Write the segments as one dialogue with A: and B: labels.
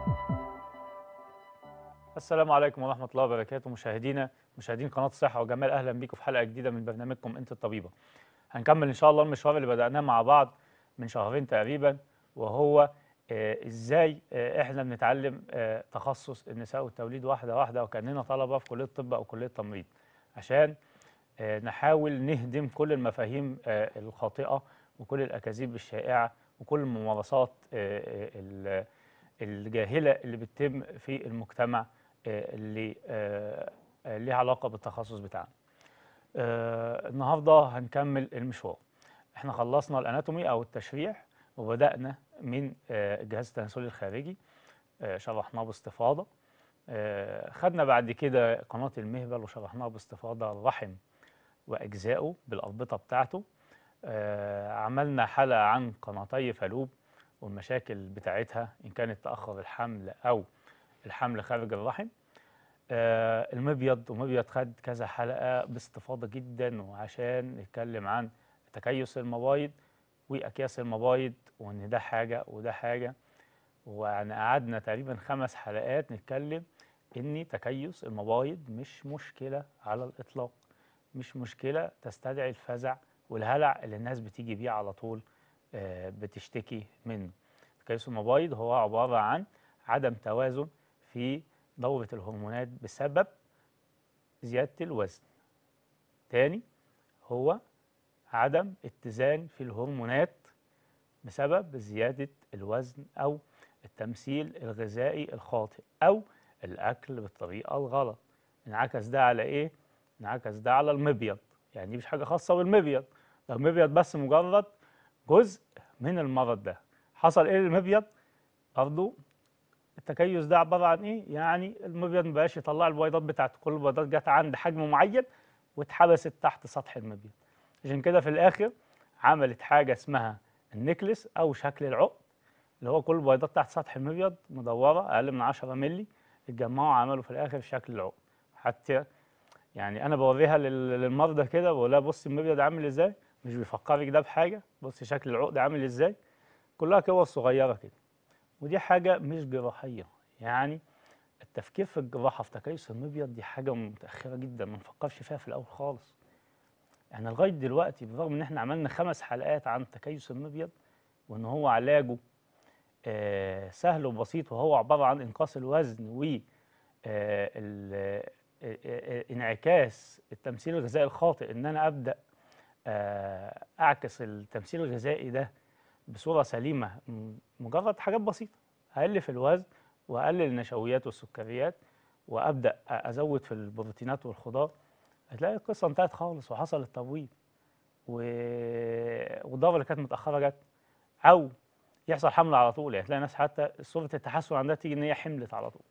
A: السلام عليكم ورحمة الله وبركاته مشاهدينا مشاهدين قناة الصحة وجمال أهلا بيكم في حلقة جديدة من برنامجكم أنت الطبيبة هنكمل إن شاء الله المشوار اللي بدأناه مع بعض من شهرين تقريبا وهو آه، إزاي آه، إحنا بنتعلم آه، تخصص النساء والتوليد واحدة واحدة وكأننا طلبة في كلية الطب أو كلية تمريض عشان آه، نحاول نهدم كل المفاهيم آه، الخاطئة وكل الأكاذيب الشائعة وكل الممارسات آه، آه، ال- الجاهلة اللي بتتم في المجتمع آه، اللي آه، آه، ليها علاقة بالتخصص بتاعنا آه، النهاردة هنكمل المشوار احنا خلصنا الاناتومي او التشريح وبدأنا من آه، الجهاز التناسلي الخارجي آه، شرحناه باستفاضة آه، خدنا بعد كده قناة المهبل وشرحناها باستفاضة الرحم وأجزائه بالأربطة بتاعته آه، عملنا حلقة عن قناتي فالوب والمشاكل بتاعتها إن كانت تأخر الحمل أو الحمل خارج الرحم آه، المبيض ومبيض خد كذا حلقة باستفاضة جدا وعشان نتكلم عن تكيس المبايض وأكياس المبايض وإن ده حاجة وده حاجة ويعني قعدنا تقريبا خمس حلقات نتكلم إن تكيس المبايض مش مشكلة على الإطلاق مش مشكلة تستدعي الفزع والهلع اللي الناس بتيجي بيه على طول آه، بتشتكي منه تكيس المبايض هو عبارة عن عدم توازن في دورة الهرمونات بسبب زيادة الوزن تاني هو عدم اتزان في الهرمونات بسبب زيادة الوزن أو التمثيل الغذائي الخاطئ أو الأكل بالطريقة الغلط انعكس ده على إيه؟ انعكس ده على المبيض يعني دي مش حاجة خاصة بالمبيض ده المبيض بس مجرد جزء من المرض ده حصل إيه للمبيض؟ برضه التكيس ده عباره عن ايه؟ يعني المبيض ما بقاش يطلع البيضات بتاعته، كل البيضات جت عند حجم معين واتحبست تحت سطح المبيض. عشان كده في الاخر عملت حاجه اسمها النكلس او شكل العقد اللي هو كل البيضات تحت سطح المبيض مدوره اقل من 10 مللي اتجمعوا عملوا في الاخر شكل العقد. حتى يعني انا بوريها لل- للمرضى كده بقول لها بصي المبيض عامل ازاي؟ مش بيفكرك ده بحاجه، بصي شكل العقد عامل ازاي؟ كلها كور صغيره كده. ودي حاجة مش جراحية يعني التفكير في الجراحة في تكيس المبيض دي حاجة متأخرة جدا ما نفكرش فيها في الأول خالص يعني لغاية دلوقتي بالرغم إن إحنا عملنا خمس حلقات عن تكيس المبيض وإن هو علاجه آه سهل وبسيط وهو عبارة عن إنقاص الوزن و آه ال- آه، آه، انعكاس التمثيل الغذائي الخاطئ إن أنا أبدأ آه أعكس التمثيل الغذائي ده بصورة سليمة م- مجرد حاجات بسيطة أقل في الوزن وأقلل النشويات والسكريات وأبدأ أ- أزود في البروتينات والخضار هتلاقي القصة انتهت خالص وحصل التبويض و... والدورة اللي كانت متأخرة جت أو يحصل حمل على طول يعني تلاقي ناس حتى صورة التحسن عندها تيجي إن هي حملت على طول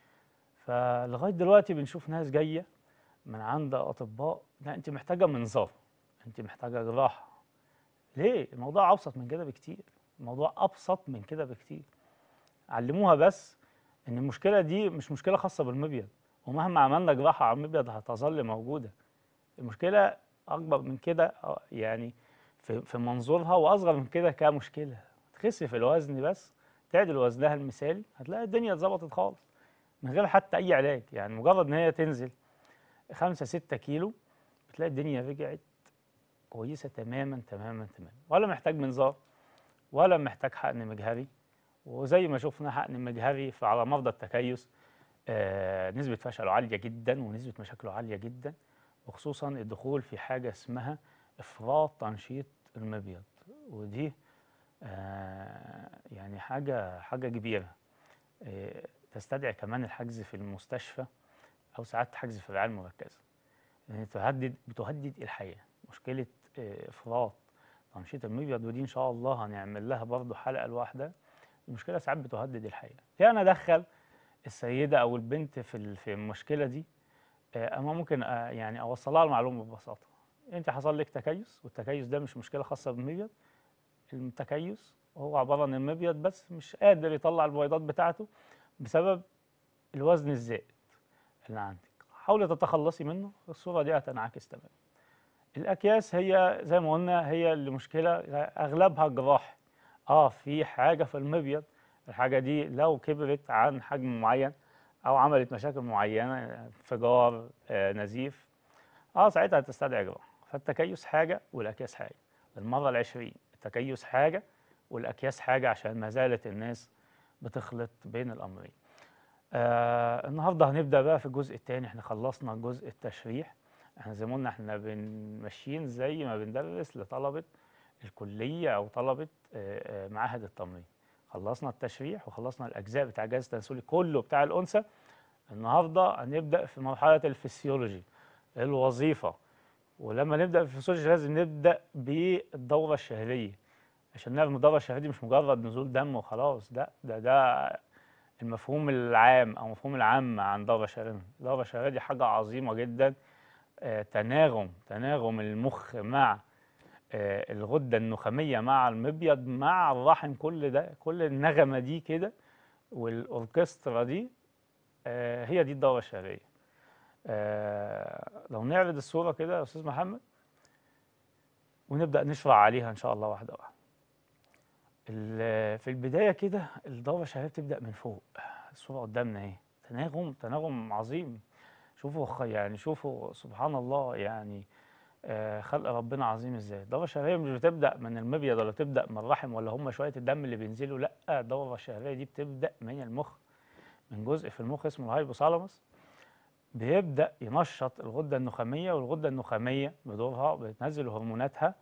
A: فلغاية دلوقتي بنشوف ناس جاية من عند أطباء لا أنت محتاجة منظار أنت محتاجة جراحة ليه؟ الموضوع أبسط من كده بكتير الموضوع أبسط من كده بكتير علموها بس إن المشكلة دي مش مشكلة خاصة بالمبيض ومهما عملنا جراحة على المبيض هتظل موجودة المشكلة أكبر من كده آه، يعني في, في منظورها وأصغر من كده كمشكلة تخس في الوزن بس تعدل وزنها المثالي هتلاقي الدنيا اتظبطت خالص من غير حتى أي علاج يعني مجرد إن هي تنزل خمسة ستة كيلو بتلاقي الدنيا رجعت كويسه تماما تماما تماما ولا محتاج منظار ولا محتاج حقن مجهري وزي ما شفنا حقن مجهري فعلى مرضى التكيس آه نسبه فشله عاليه جدا ونسبه مشاكله عاليه جدا وخصوصا الدخول في حاجه اسمها افراط تنشيط المبيض ودي آه يعني حاجه حاجه كبيره آه تستدعي كمان الحجز في المستشفى او ساعات حجز في الرعايه المركزه يعني تهدد بتهدد الحياه مشكله آه، افراط تنشيط المبيض ودي ان شاء الله هنعمل لها برضو حلقه لوحدها المشكله ساعات بتهدد الحياه يعني انا ادخل السيده او البنت في ال- في المشكله دي آه، اما ممكن آه، يعني اوصلها المعلومه ببساطه انت حصل لك تكيس والتكيس ده مش مشكله خاصه بالمبيض التكيس هو عباره عن المبيض بس مش قادر يطلع البيضات بتاعته بسبب الوزن الزائد اللي عندك حاولي تتخلصي منه الصوره دي هتنعكس تماما الاكياس هي زي ما قلنا هي اللي مشكله اغلبها جراحي اه في حاجه في المبيض الحاجة دي لو كبرت عن حجم معين أو عملت مشاكل معينة انفجار آه، نزيف اه ساعتها هتستدعي إجراء فالتكيس حاجة والأكياس حاجة المرة العشرين التكيس حاجة والأكياس حاجة عشان ما زالت الناس بتخلط بين الأمرين آه النهارده هنبدأ بقى في الجزء الثاني احنا خلصنا جزء التشريح احنا زي ما قلنا احنا ماشيين زي ما بندرس لطلبة الكلية أو طلبة آه، آه، معاهد التمريض خلصنا التشريح وخلصنا الأجزاء بتاع الجهاز التناسلي كله بتاع الأنثى النهارده هنبدأ في مرحلة الفسيولوجي الوظيفة ولما نبدأ في الفسيولوجي لازم نبدأ بالدورة الشهرية عشان نعرف الدورة الشهرية دي مش مجرد نزول دم وخلاص ده ده ده المفهوم العام أو المفهوم العام عن الدورة الشهرية الدورة الشهرية دي حاجة عظيمة جدا آه، تناغم تناغم المخ مع آه، الغدة النخامية مع المبيض مع الرحم كل ده كل النغمة دي كده والأوركسترا دي آه، هي دي الدورة الشهرية لو نعرض الصورة كده يا أستاذ محمد ونبدأ نشرع عليها إن شاء الله واحدة واحدة في البداية كده الدورة الشهرية بتبدأ من فوق الصورة قدامنا اهي تناغم تناغم عظيم شوفوا يعني شوفوا سبحان الله يعني آه خلق ربنا عظيم ازاي الدورة الشهرية مش بتبدأ من المبيض ولا بتبدأ من الرحم ولا هم شوية الدم اللي بينزلوا لا الدورة الشهرية دي بتبدأ من المخ من جزء في المخ اسمه الهايبوثالاموس بيبدأ ينشط الغدة النخامية والغدة النخامية بدورها بتنزل هرموناتها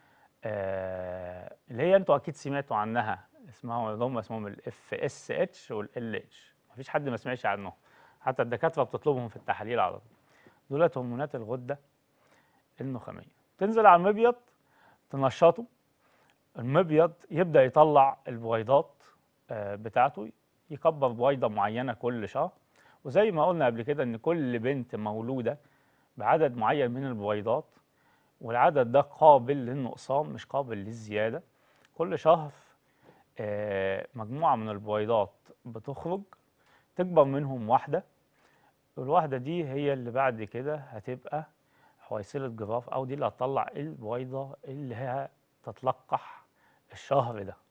A: آه اللي هي انتوا اكيد سمعتوا عنها اسمها هم اسمهم الاف اس اتش والال اتش مفيش حد ما سمعش عنهم حتى الدكاتره بتطلبهم في التحاليل على طول دولت هرمونات الغده النخاميه تنزل على المبيض تنشطه المبيض يبدا يطلع البويضات آه بتاعته يكبر بويضه معينه كل شهر وزي ما قلنا قبل كده ان كل بنت مولوده بعدد معين من البويضات والعدد ده قابل للنقصان مش قابل للزيادة كل شهر آه، مجموعة من البويضات بتخرج تكبر منهم واحدة والواحدة دي هي اللي بعد كده هتبقى حويصلة جراف أو دي اللي هتطلع البويضة اللي هي تتلقح الشهر ده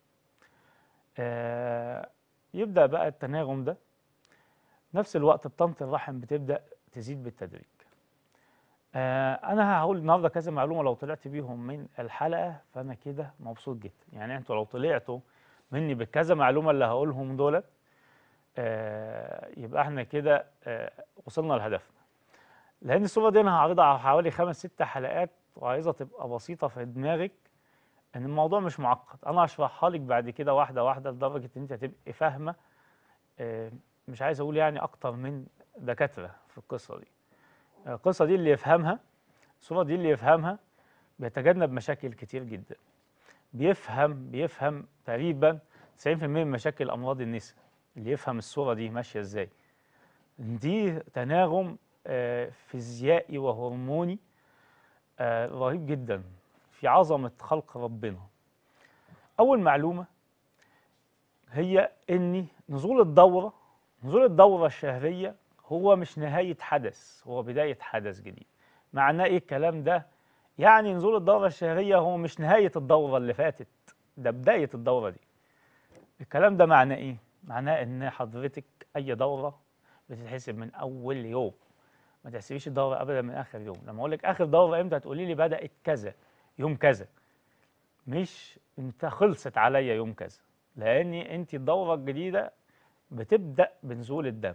A: آه، يبدأ بقى التناغم ده نفس الوقت بطنة الرحم بتبدأ تزيد بالتدريج آه انا هقول النهارده كذا معلومه لو طلعت بيهم من الحلقه فانا كده مبسوط جدا يعني انتوا لو طلعتوا مني بكذا معلومه اللي هقولهم دولت آه يبقى احنا كده آه وصلنا لهدفنا لان الصوره دي انا هعرضها على حوالي خمس ست حلقات وعايزه تبقى بسيطه في دماغك ان الموضوع مش معقد انا هشرحها لك بعد كده واحده واحده لدرجه ان انت تبقي فاهمه آه مش عايز اقول يعني اكتر من دكاتره في القصه دي القصة دي اللي يفهمها الصورة دي اللي يفهمها بيتجنب مشاكل كتير جدا بيفهم بيفهم تقريبا 90% من مشاكل أمراض النساء اللي يفهم الصورة دي ماشية ازاي دي تناغم آه، فيزيائي وهرموني آه، رهيب جدا في عظمة خلق ربنا أول معلومة هي إن نزول الدورة نزول الدورة الشهرية هو مش نهاية حدث هو بداية حدث جديد معناه ايه الكلام ده يعني نزول الدورة الشهرية هو مش نهاية الدورة اللي فاتت ده بداية الدورة دي الكلام ده معناه ايه معناه ان حضرتك اي دورة بتتحسب من اول يوم ما تحسبيش الدورة ابدا من اخر يوم لما اقول لك اخر دورة امتى هتقولي لي بدأت كذا يوم كذا مش انت خلصت عليا يوم كذا لان انت الدورة الجديدة بتبدأ بنزول الدم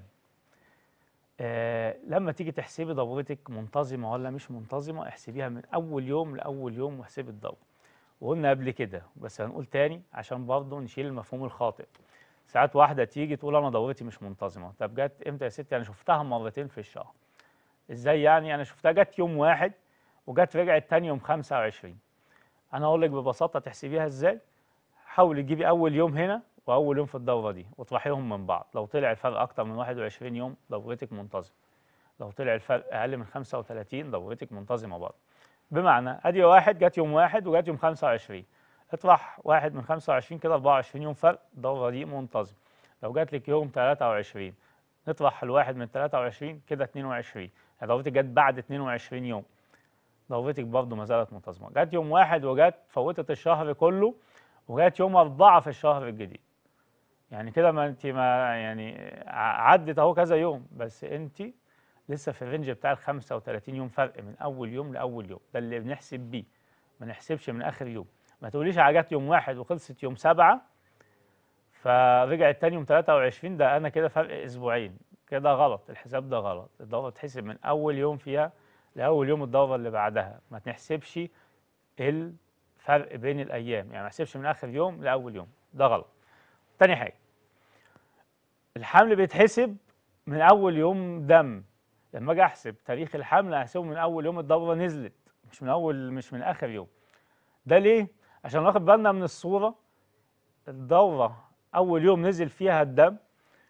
A: آه لما تيجي تحسبي دورتك منتظمة ولا مش منتظمة احسبيها من أول يوم لأول يوم واحسبي الدورة وقلنا قبل كده بس هنقول تاني عشان برضه نشيل المفهوم الخاطئ ساعات واحدة تيجي تقول أنا دورتي مش منتظمة طب جت إمتى يا ستي أنا شفتها مرتين في الشهر إزاي يعني أنا شفتها جت يوم واحد وجت رجعت تاني يوم 25 أنا أقول لك ببساطة تحسبيها إزاي حاولي تجيبي أول يوم هنا واول يوم في الدوره دي واطرحيهم من بعض لو طلع الفرق اكتر من 21 يوم دورتك منتظمه لو طلع الفرق اقل من 35 دورتك منتظمه برضه بمعنى ادي واحد جت يوم واحد وجت يوم 25 اطرح واحد من 25 كده 24 يوم فرق الدوره دي منتظمه لو جات لك يوم 23 نطرح الواحد من 23 كده 22 يعني دورتك جت بعد 22 يوم دورتك برضه ما زالت منتظمه جت يوم واحد وجت فوتت الشهر كله وجت يوم أربعة في الشهر الجديد يعني كده ما انت ما يعني ع- عدت اهو كذا يوم بس انت لسه في الرينج بتاع ال 35 يوم فرق من اول يوم لاول يوم ده اللي بنحسب بيه ما نحسبش من اخر يوم ما تقوليش عجت يوم واحد وخلصت يوم سبعة فرجعت تاني يوم 23 ده انا كده فرق اسبوعين كده غلط الحساب ده غلط الدوره تحسب من اول يوم فيها لاول يوم الدوره اللي بعدها ما تحسبش الفرق بين الايام يعني ما تحسبش من اخر يوم لاول يوم ده غلط تاني حاجه الحمل بيتحسب من اول يوم دم لما اجي احسب تاريخ الحمل هحسبه من اول يوم الدوره نزلت مش من اول مش من اخر يوم ده ليه عشان ناخد بالنا من الصوره الدوره اول يوم نزل فيها الدم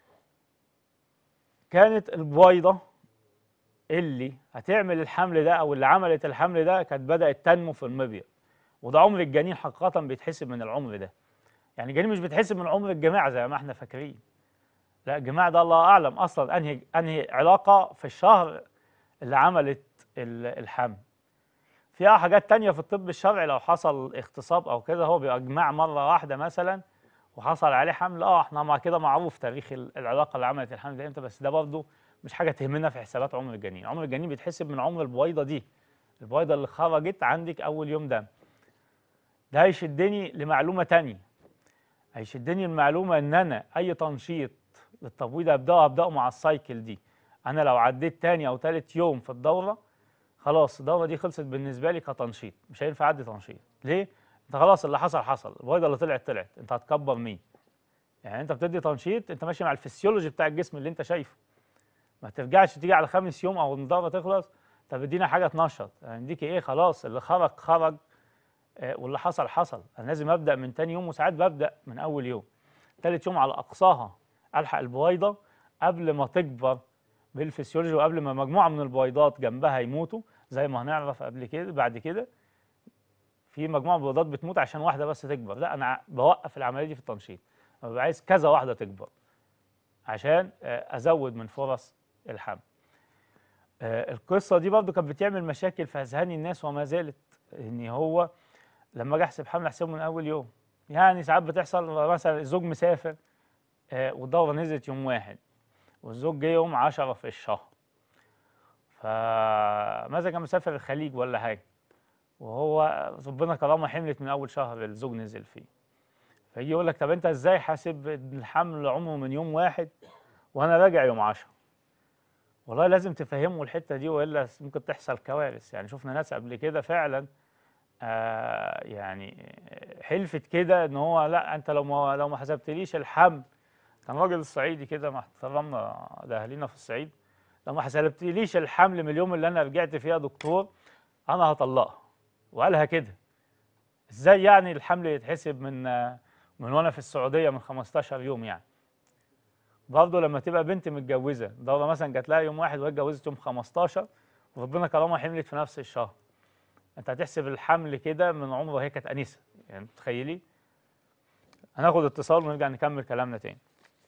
A: كانت البويضه اللي هتعمل الحمل ده او اللي عملت الحمل ده كانت بدات تنمو في المبيض وده عمر الجنين حقيقه بيتحسب من العمر ده يعني الجنين مش بيتحسب من عمر الجماعه زي ما احنا فاكرين لا الجماع ده الله اعلم اصلا انهي انهي علاقه في الشهر اللي عملت ال- الحمل فيها حاجات تانية في الطب الشرعي لو حصل اغتصاب او كده هو بيبقى جماع مره واحده مثلا وحصل عليه حمل اه احنا مع كده معروف تاريخ ال- العلاقه اللي عملت الحمل ده امتى بس ده برضه مش حاجه تهمنا في حسابات عمر الجنين عمر الجنين بيتحسب من عمر البويضه دي البويضه اللي خرجت عندك اول يوم دم ده هيشدني لمعلومه تانية هيشدني المعلومه ان انا اي تنشيط للتبويض ابداه ابداه مع السايكل دي انا لو عديت تاني او تالت يوم في الدوره خلاص الدوره دي خلصت بالنسبه لي كتنشيط مش هينفع اعدي تنشيط ليه انت خلاص اللي حصل حصل البويضه اللي طلعت طلعت انت هتكبر مين يعني انت بتدي تنشيط انت ماشي مع الفسيولوجي بتاع الجسم اللي انت شايفه ما ترجعش تيجي على خامس يوم او الدوره تخلص طب ادينا حاجه تنشط هنديك ايه خلاص اللي خرج خرج آه، واللي حصل حصل انا لازم ابدا من تاني يوم وساعات ببدا من اول يوم تالت يوم على اقصاها الحق البويضه قبل ما تكبر بالفسيولوجي وقبل ما مجموعه من البويضات جنبها يموتوا زي ما هنعرف قبل كده بعد كده في مجموعه من البويضات بتموت عشان واحده بس تكبر لا انا بوقف العمليه دي في التنشيط أنا ببقى عايز كذا واحده تكبر عشان آه، ازود من فرص الحمل آه، القصه دي برضو كانت بتعمل مشاكل في اذهان الناس وما زالت ان هو لما اجي احسب حمل احسبه من اول يوم يعني ساعات بتحصل مثلا الزوج مسافر آه، والدوره نزلت يوم واحد والزوج جه يوم عشرة في الشهر فماذا كان مسافر الخليج ولا حاجه وهو ربنا كرمه حملت من اول شهر الزوج نزل فيه فيجي يقول لك طب انت ازاي حاسب الحمل عمره من يوم واحد وانا راجع يوم عشرة والله لازم تفهموا الحته دي والا ممكن تحصل كوارث يعني شفنا ناس قبل كده فعلا آه يعني حلفت كده ان هو لا انت لو ما لو ما حسبتليش الحمل كان راجل صعيدي كده ما احترمنا لاهالينا في الصعيد لو ما حسبتليش الحمل من اليوم اللي انا رجعت فيه يا دكتور انا هطلقها وقالها كده ازاي يعني الحمل يتحسب من آه، من وانا في السعوديه من 15 يوم يعني برضه لما تبقى بنت متجوزه دوره مثلا جات لها يوم واحد وهي اتجوزت يوم 15 وربنا كرمها حملت في نفس الشهر انت هتحسب الحمل كده من عمر وهي كانت انسه يعني تخيلي هناخد اتصال ونرجع نكمل كلامنا تاني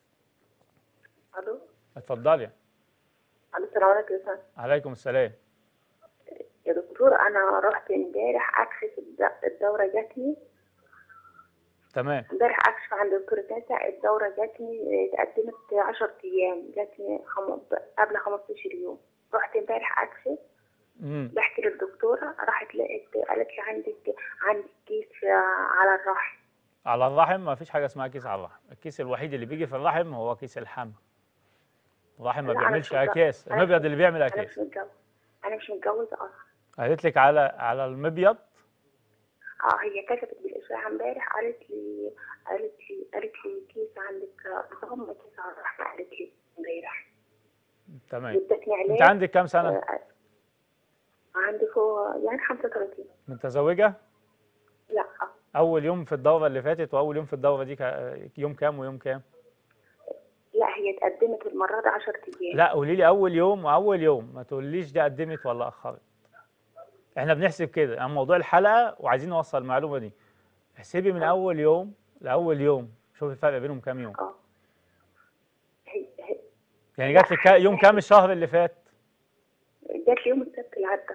B: الو
A: اتفضلي
B: الو السلام عليكم يا فندم.
A: عليكم السلام
B: يا دكتور انا رحت امبارح اكشف الد- الدوره جاتني
A: تمام
B: امبارح اكشف عند دكتور تاسع الدوره جاتني اتقدمت 10 ايام جاتني خم... قبل 15 يوم رحت امبارح اكشف
A: امم
B: بحكي للدكتوره راحت لقيت قالت لي عندك عندك كيس آه، على الرحم
A: على الرحم ما فيش حاجه اسمها كيس على الرحم الكيس الوحيد اللي بيجي في الرحم هو كيس الحمل الرحم ما
B: لا، أنا
A: بيعملش
B: مش متج-
A: اكياس
B: أنا
A: المبيض
B: مش-
A: اللي بيعمل
B: انا
A: اكياس
B: مش متجوزه انا مش متجوزه اصلا
A: قالت لك على على المبيض
B: اه هي كتبت بالاشاعه امبارح قالت لي قالت لي قالت لي كيس عندك ضم كيس على الرحم قالت لي امبارح
A: تمام
B: ادتني علاج
A: انت عندك كام سنه
B: آه، عندي فوق يعني 35
A: متزوجه
B: لا
A: اول يوم في الدوره اللي فاتت واول يوم في الدوره دي كا- يوم كام ويوم كام
B: لا هي اتقدمت المرة دي 10 أيام
A: لا قولي لي اول يوم واول يوم ما تقوليش دي قدمت ولا اخرت احنا بنحسب كده يعني موضوع الحلقه وعايزين نوصل المعلومه دي احسبي من
B: آه.
A: اول يوم لاول يوم شوفي الفرق بينهم كام يوم
B: اه هي هي
A: يعني جات لك كا- يوم كام الشهر اللي فات
B: جات لي يوم السبت اللي عدى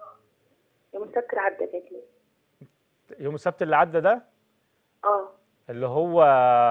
B: يوم السبت اللي عدى جات لي
A: يوم السبت اللي عدى ده
B: اه
A: اللي هو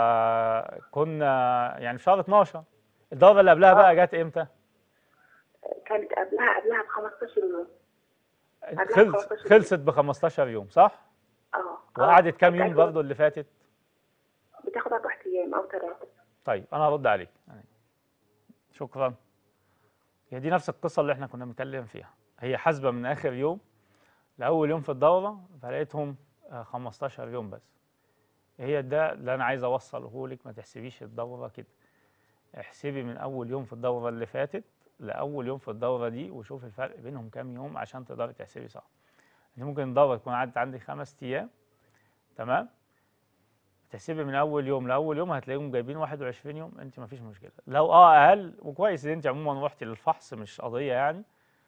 A: كنا يعني في شهر 12 الدورة اللي قبلها بقى جت امتى؟
B: كانت قبلها قبلها ب 15 يوم قبلها
A: خلص
B: 15 يوم.
A: خلصت ب 15 يوم صح؟
B: اه آه.
A: وقعدت كام
B: كانت
A: يوم برضه اللي فاتت؟
B: بتاخد اربع ايام او ثلاثه
A: طيب انا هرد عليك يعني شكرا هي دي نفس القصه اللي احنا كنا بنتكلم فيها هي حاسبه من اخر يوم لاول يوم في الدوره فلقيتهم آه، 15 يوم بس هي ده اللي انا عايز اوصله لك ما تحسبيش الدوره كده احسبي من اول يوم في الدوره اللي فاتت لاول يوم في الدوره دي وشوفي الفرق بينهم كام يوم عشان تقدري تحسبي صح انت ممكن الدوره تكون عدت عندك خمس ايام تمام تحسبي من اول يوم لاول يوم هتلاقيهم جايبين 21 يوم انت ما فيش مشكله لو اه اقل وكويس ان انت عموما رحتي للفحص مش قضيه يعني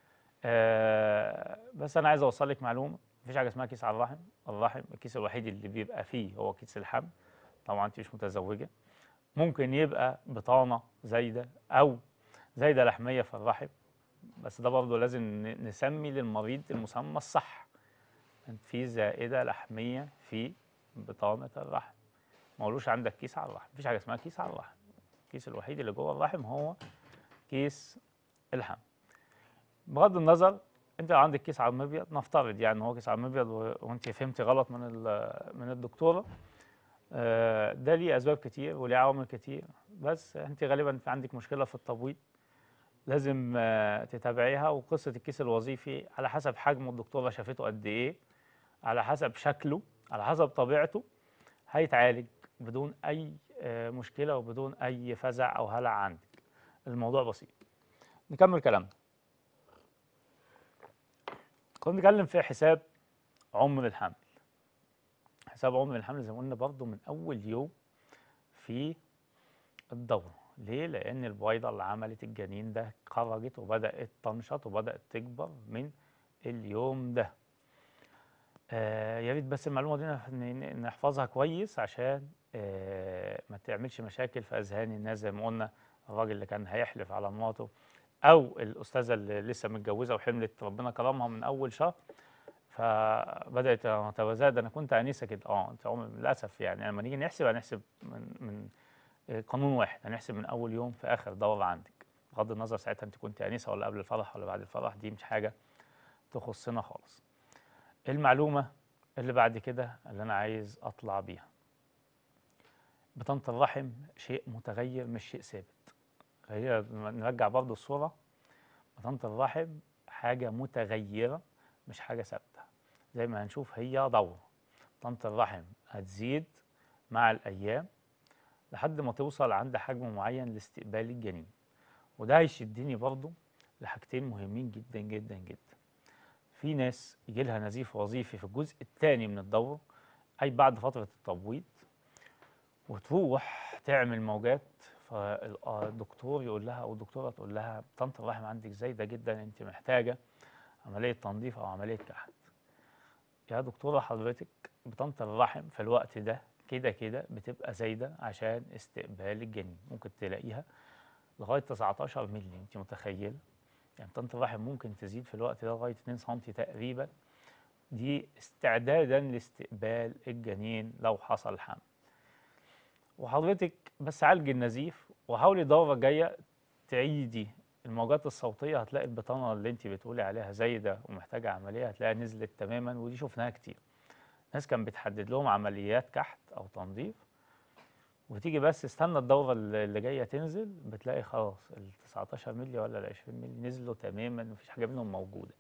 A: آه بس انا عايز اوصل لك معلومه مفيش حاجه اسمها كيس على الرحم الرحم الكيس الوحيد اللي بيبقى فيه هو كيس الحمل طبعا انت مش متزوجه ممكن يبقى بطانه زايده او زايده لحميه في الرحم بس ده برضه لازم ن- نسمي للمريض المسمى الصح في زائده لحميه في بطانه الرحم ما قولوش عندك كيس على الرحم مفيش حاجه اسمها كيس على الرحم الكيس الوحيد اللي جوه الرحم هو كيس الحمل بغض النظر انت لو عندك كيس على المبيض نفترض يعني هو كيس على المبيض و- وانت فهمتي غلط من ال- من الدكتوره آه، ده ليه اسباب كتير وليه عوامل كتير بس انت غالبا في عندك مشكله في التبويض لازم آه، تتابعيها وقصه الكيس الوظيفي على حسب حجمه الدكتوره شافته قد ايه على حسب شكله على حسب طبيعته هيتعالج بدون اي آه، مشكله وبدون اي فزع او هلع عندك الموضوع بسيط نكمل كلامنا كنا بنتكلم في حساب عمر الحمل حساب عمر الحمل زي ما قلنا برضو من اول يوم في الدوره ليه لان البويضه اللي عملت الجنين ده خرجت وبدات تنشط وبدات تكبر من اليوم ده آه يا ريت بس المعلومه دي نح- ن- نحفظها كويس عشان آه ما تعملش مشاكل في اذهان الناس زي ما قلنا الراجل اللي كان هيحلف على مراته او الاستاذه اللي لسه متجوزه وحملت ربنا كرمها من اول شهر فبدات تتزايد انا كنت انسه كده اه انت عمر للاسف يعني لما نيجي نحسب هنحسب من من آه، قانون واحد هنحسب من اول يوم في اخر دوره عندك بغض النظر ساعتها انت كنت انسه ولا قبل الفرح ولا بعد الفرح دي مش حاجه تخصنا خالص المعلومه اللي بعد كده اللي انا عايز اطلع بيها بطانه الرحم شيء متغير مش شيء ثابت خلينا نرجع برضو الصوره بطانه الرحم حاجه متغيره مش حاجه ثابته زي ما هنشوف هي دوره بطانه الرحم هتزيد مع الايام لحد ما توصل عند حجم معين لاستقبال الجنين وده هيشدني برضو لحاجتين مهمين جدا جدا جدا في ناس يجي لها نزيف وظيفي في الجزء الثاني من الدورة أي بعد فترة التبويض وتروح تعمل موجات فالدكتور يقول لها أو الدكتورة تقول لها طنط الرحم عندك زايدة جدا أنت محتاجة عملية تنظيف أو عملية كحت يا دكتورة حضرتك بطنة الرحم في الوقت ده كده كده بتبقى زايدة عشان استقبال الجنين ممكن تلاقيها لغاية 19 مللي أنت متخيلة يعني طنة الرحم ممكن تزيد في الوقت ده لغاية 2 سم تقريبا دي استعدادا لاستقبال الجنين لو حصل حمل وحضرتك بس عالجي النزيف وحاولي دورة جاية تعيدي الموجات الصوتية هتلاقي البطانة اللي انت بتقولي عليها زايدة ومحتاجة عملية هتلاقيها نزلت تماما ودي شفناها كتير ناس كان بتحدد لهم عمليات كحت أو تنظيف وتيجي بس استنى الدورة اللي اللي جاية تنزل بتلاقي خلاص ال 19 مللي ولا ال 20 مللي نزلوا تماما مفيش حاجة منهم موجودة.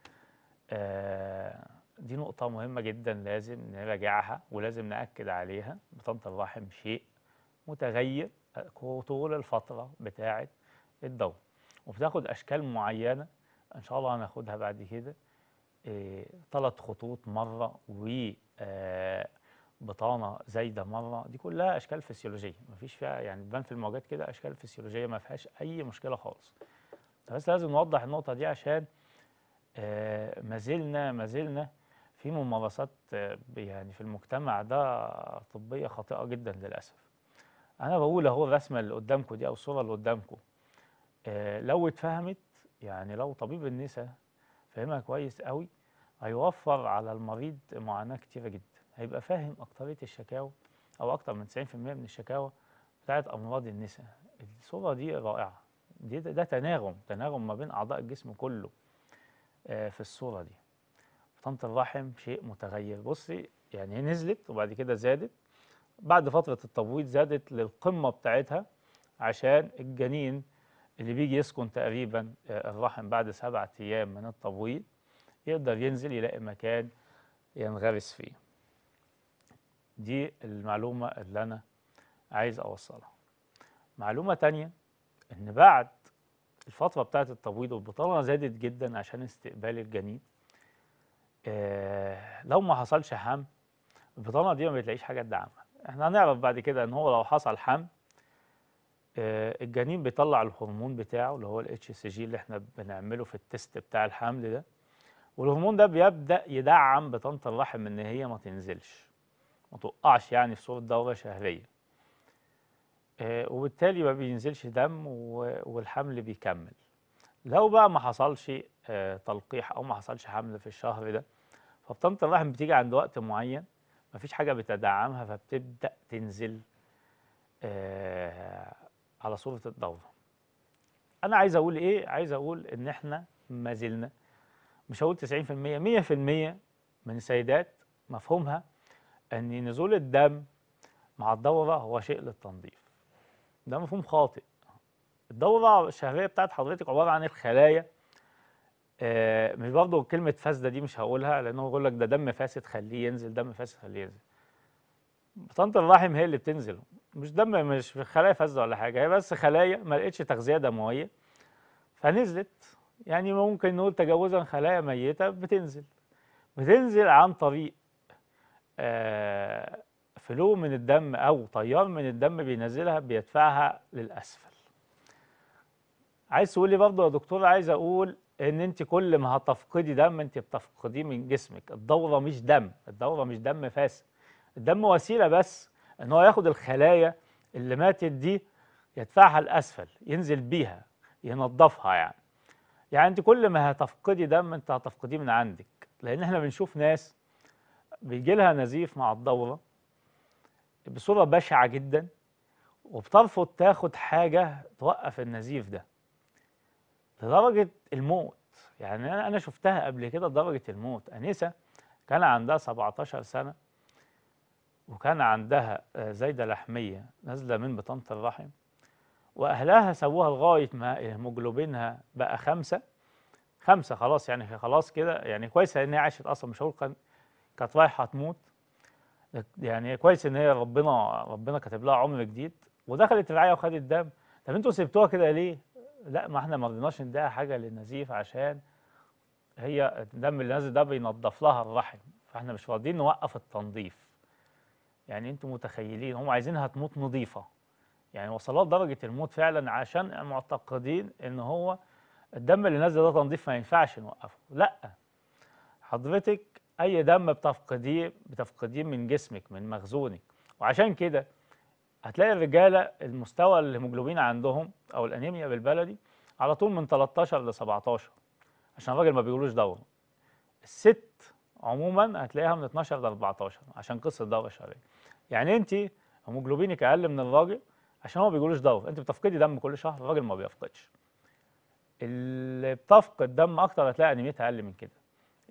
A: آه دي نقطة مهمة جدا لازم نراجعها ولازم نأكد عليها بطانة الرحم شيء متغير طول الفترة بتاعة الدورة وبتاخد أشكال معينة إن شاء الله هناخدها بعد كده ثلاث خطوط مرة و آه بطانه زايده مره دي كلها اشكال فسيولوجيه مفيش فيها يعني تبان في الموجات كده اشكال فسيولوجيه ما فيهاش اي مشكله خالص بس لازم نوضح النقطه دي عشان آه ما زلنا ما زلنا في ممارسات آه يعني في المجتمع ده طبيه خاطئه جدا للاسف انا بقول اهو الرسمه اللي قدامكم دي او الصوره اللي قدامكم آه لو اتفهمت يعني لو طبيب النساء فهمها كويس قوي هيوفر على المريض معاناه كتيره جدا هيبقى فاهم أكترية الشكاوى او اكتر من 90% من الشكاوى بتاعت امراض النساء الصوره دي رائعه دي ده, ده تناغم تناغم ما بين اعضاء الجسم كله آه، في الصوره دي بطانه الرحم شيء متغير بصي يعني هي نزلت وبعد كده زادت بعد فتره التبويض زادت للقمه بتاعتها عشان الجنين اللي بيجي يسكن تقريبا آه، الرحم بعد سبعة أيام من التبويض يقدر ينزل يلاقي مكان ينغرس فيه دي المعلومة اللي أنا عايز أوصلها معلومة تانية إن بعد الفترة بتاعة التبويض والبطانة زادت جدا عشان استقبال الجنين آه لو ما حصلش حمل البطانة دي ما بتلاقيش حاجة تدعمها احنا هنعرف بعد كده ان هو لو حصل حمل آه، الجنين بيطلع الهرمون بتاعه اللي هو الاتش سي جي اللي احنا بنعمله في التست بتاع الحمل ده والهرمون ده بيبدا يدعم بطانه الرحم ان هي ما تنزلش ما تقعش يعني في صوره دوره شهريه آه، وبالتالي ما بينزلش دم و- والحمل بيكمل لو بقى ما حصلش آه، تلقيح او ما حصلش حمل في الشهر ده فبطانه الرحم بتيجي عند وقت معين مفيش حاجه بتدعمها فبتبدا تنزل آه، على صورة الدورة أنا عايز أقول إيه؟ عايز أقول إن إحنا ما زلنا مش هقول 90% 100% من السيدات مفهومها أن نزول الدم مع الدورة هو شيء للتنظيف ده مفهوم خاطئ الدورة الشهرية بتاعت حضرتك عبارة عن الخلايا آه مش برضه كلمة فاسدة دي مش هقولها لأنه بيقول لك ده دم فاسد خليه ينزل دم فاسد خليه ينزل بطانة الرحم هي اللي بتنزل مش دم مش في خلايا فاسده ولا حاجه هي بس خلايا ما لقتش تغذيه دمويه فنزلت يعني ممكن نقول تجاوزا خلايا ميته بتنزل بتنزل عن طريق آه، فلو من الدم او تيار من الدم بينزلها بيدفعها للاسفل عايز تقول لي برضه يا دكتور عايز اقول ان انت كل ما هتفقدي دم انت بتفقديه من جسمك الدوره مش دم الدوره مش دم فاسد الدم وسيله بس ان هو ياخد الخلايا اللي ماتت دي يدفعها لاسفل ينزل بيها ينظفها يعني يعني انت كل ما هتفقدي دم انت هتفقديه من عندك لان احنا بنشوف ناس بيجي لها نزيف مع الدوره بصوره بشعه جدا وبترفض تاخد حاجه توقف النزيف ده لدرجه الموت يعني انا انا شفتها قبل كده لدرجه الموت انسه كان عندها 17 سنه وكان عندها آه، زايدة لحمية نازلة من بطانة الرحم وأهلها سووها لغاية ما هيموجلوبينها بقى خمسة خمسة خلاص يعني خلاص كده يعني كويس إن هي عاشت أصلا مش هقول كان كانت رايحة تموت يعني كويس إن هي ربنا ربنا كاتب لها عمر جديد ودخلت الرعاية وخدت دم طب أنتوا سبتوها كده ليه؟ لا ما احنا ما رضيناش نديها حاجة للنزيف عشان هي الدم اللي نازل ده بينضف لها الرحم فاحنا مش راضيين نوقف التنظيف يعني انتم متخيلين هم عايزينها تموت نظيفه يعني وصلوا لدرجه الموت فعلا عشان معتقدين ان هو الدم اللي نازل ده تنظيف ما ينفعش نوقفه لا حضرتك اي دم بتفقديه بتفقديه من جسمك من مخزونك وعشان كده هتلاقي الرجاله المستوى الهيموجلوبين عندهم او الانيميا بالبلدي على طول من 13 ل 17 عشان الراجل ما بيقولوش دوره الست عموما هتلاقيها من 12 ل 14 عشان قصه دوره شهريه يعني انت هيموجلوبينك اقل من الراجل عشان هو ما بيقولوش دوره انت بتفقدي دم كل شهر الراجل ما بيفقدش اللي بتفقد دم اكتر هتلاقي انيميتها اقل من كده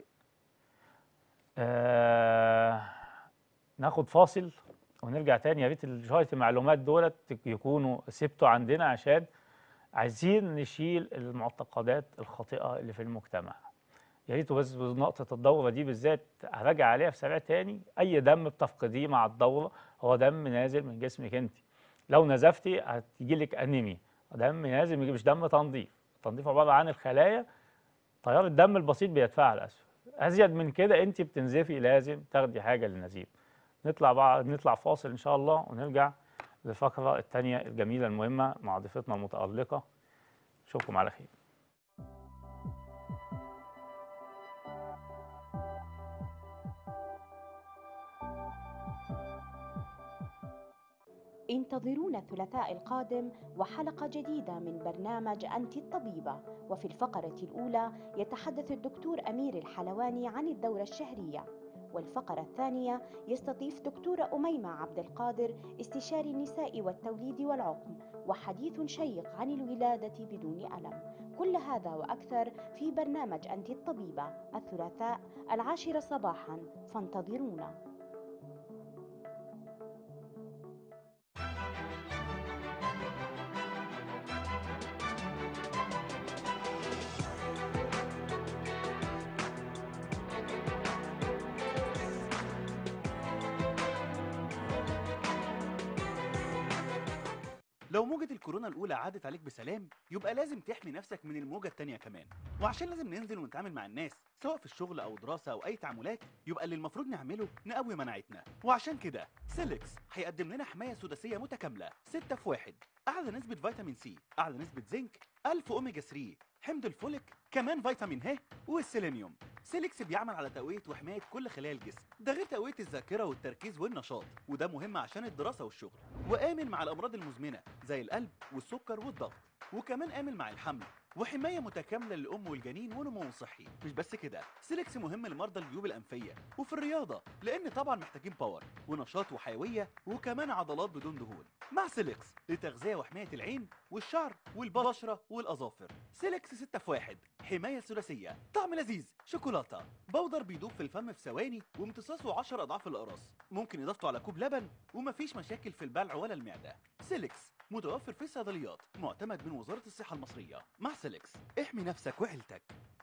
A: آه ناخد فاصل ونرجع تاني يا ريت شويه المعلومات دولت يكونوا سبتوا عندنا عشان عايزين نشيل المعتقدات الخاطئه اللي في المجتمع يا ريت بس نقطة الدورة دي بالذات هراجع عليها في سريع تاني أي دم بتفقديه مع الدورة هو دم نازل من جسمك أنت لو نزفتي هتيجي لك أنيميا دم نازل مش دم تنظيف التنظيف عبارة عن الخلايا تيار الدم البسيط بيدفعها لأسفل أزيد من كده أنت بتنزفي لازم تاخدي حاجة للنزيف نطلع بقى نطلع فاصل إن شاء الله ونرجع للفقرة التانية الجميلة المهمة مع ضيفتنا المتألقة أشوفكم على خير
C: انتظرونا الثلاثاء القادم وحلقة جديدة من برنامج أنت الطبيبة وفي الفقرة الأولى يتحدث الدكتور أمير الحلواني عن الدورة الشهرية والفقرة الثانية يستضيف دكتورة أميمة عبد القادر استشاري النساء والتوليد والعقم وحديث شيق عن الولادة بدون ألم كل هذا وأكثر في برنامج أنت الطبيبة الثلاثاء العاشرة صباحا فانتظرونا
D: لو موجة الكورونا الأولى عدت عليك بسلام يبقى لازم تحمي نفسك من الموجة التانية كمان وعشان لازم ننزل ونتعامل مع الناس سواء في الشغل أو دراسة أو أي تعاملات يبقى اللي المفروض نعمله نقوي مناعتنا وعشان كده سيلكس هيقدم لنا حماية سداسية متكاملة 6 في 1 أعلى نسبة فيتامين سي أعلى نسبة زنك 1000 أوميجا 3 حمض الفوليك كمان فيتامين ه والسيلينيوم سيليكس بيعمل على تقوية وحماية كل خلايا الجسم ده غير تقوية الذاكرة والتركيز والنشاط وده مهم عشان الدراسة والشغل وآمن مع الأمراض المزمنة زي القلب والسكر والضغط وكمان آمن مع الحمل وحماية متكاملة للأم والجنين ونمو صحي مش بس كده سيليكس مهم لمرضى الجيوب الأنفية وفي الرياضة لأن طبعا محتاجين باور ونشاط وحيوية وكمان عضلات بدون دهون مع سيليكس لتغذية وحماية العين والشعر والبشرة والأظافر سيليكس 6 في 1 حماية ثلاثية طعم لذيذ شوكولاتة بودر بيدوب في الفم في ثواني وامتصاصه 10 أضعاف الأقراص ممكن إضافته على كوب لبن ومفيش مشاكل في البلع ولا المعدة سيليكس متوفر في الصيدليات معتمد من وزارة الصحة المصرية مع سيليكس احمي نفسك وعيلتك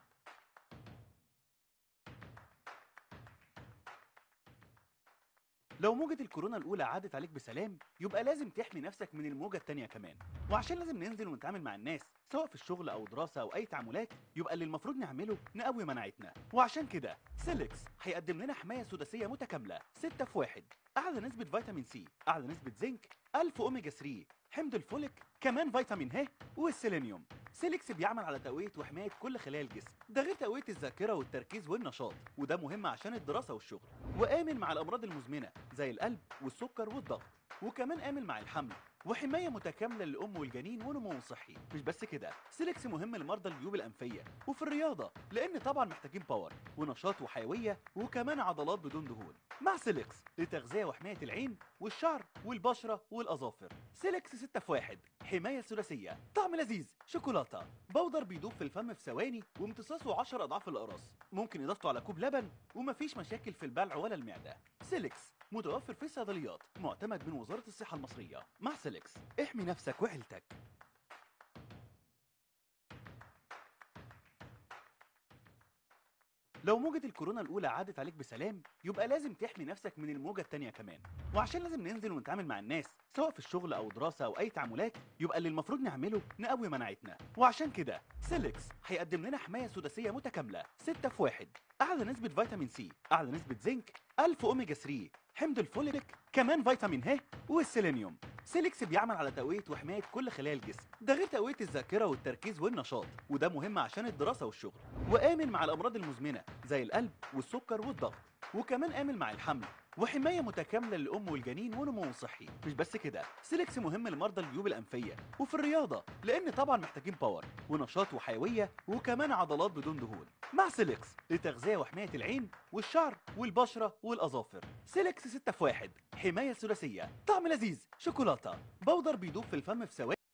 D: لو موجة الكورونا الأولى عدت عليك بسلام يبقى لازم تحمي نفسك من الموجة التانية كمان وعشان لازم ننزل ونتعامل مع الناس سواء في الشغل أو دراسة أو أي تعاملات يبقى اللي المفروض نعمله نقوي مناعتنا وعشان كده سيليكس هيقدم لنا حماية سداسية متكاملة 6 في 1 أعلى نسبة فيتامين سي أعلى نسبة زنك 1000 أوميجا 3 حمض الفوليك كمان فيتامين ه والسيلينيوم سيليكس بيعمل على تقوية وحماية كل خلايا الجسم ده غير تقوية الذاكرة والتركيز والنشاط وده مهم عشان الدراسة والشغل وآمن مع الأمراض المزمنة زي القلب والسكر والضغط وكمان آمن مع الحمل وحماية متكاملة للأم والجنين ونمو صحي مش بس كده سيليكس مهم لمرضى الجيوب الأنفية وفي الرياضة لأن طبعا محتاجين باور ونشاط وحيوية وكمان عضلات بدون دهون مع سيليكس لتغذية وحماية العين والشعر والبشرة والأظافر سيليكس 6 في 1 حماية ثلاثية طعم لذيذ شوكولاتة بودر بيدوب في الفم في ثواني وامتصاصه 10 أضعاف الأقراص ممكن إضافته على كوب لبن ومفيش مشاكل في البلع ولا المعدة سيليكس متوفر في الصيدليات معتمد من وزارة الصحة المصرية مع سيليكس احمي نفسك وعيلتك لو موجة الكورونا الأولى عدت عليك بسلام يبقى لازم تحمي نفسك من الموجة التانية كمان وعشان لازم ننزل ونتعامل مع الناس سواء في الشغل أو دراسة أو أي تعاملات يبقى اللي المفروض نعمله نقوي مناعتنا وعشان كده سيليكس هيقدم لنا حماية سداسية متكاملة 6 في 1 أعلى نسبة فيتامين سي أعلى نسبة زنك 1000 أوميجا 3 حمض الفوليك كمان فيتامين ه والسيلينيوم سيليكس بيعمل على تقوية وحماية كل خلايا الجسم ده غير تقوية الذاكرة والتركيز والنشاط وده مهم عشان الدراسة والشغل وآمن مع الأمراض المزمنة زي القلب والسكر والضغط وكمان آمن مع الحمل وحماية متكاملة للأم والجنين ونمو صحي مش بس كده سيليكس مهم لمرضى الجيوب الأنفية وفي الرياضة لأن طبعا محتاجين باور ونشاط وحيوية وكمان عضلات بدون دهون مع سيليكس لتغذية وحماية العين والشعر والبشرة والأظافر سيليكس 6 في 1 حماية ثلاثية طعم لذيذ شوكولاتة بودر بيدوب في الفم في ثواني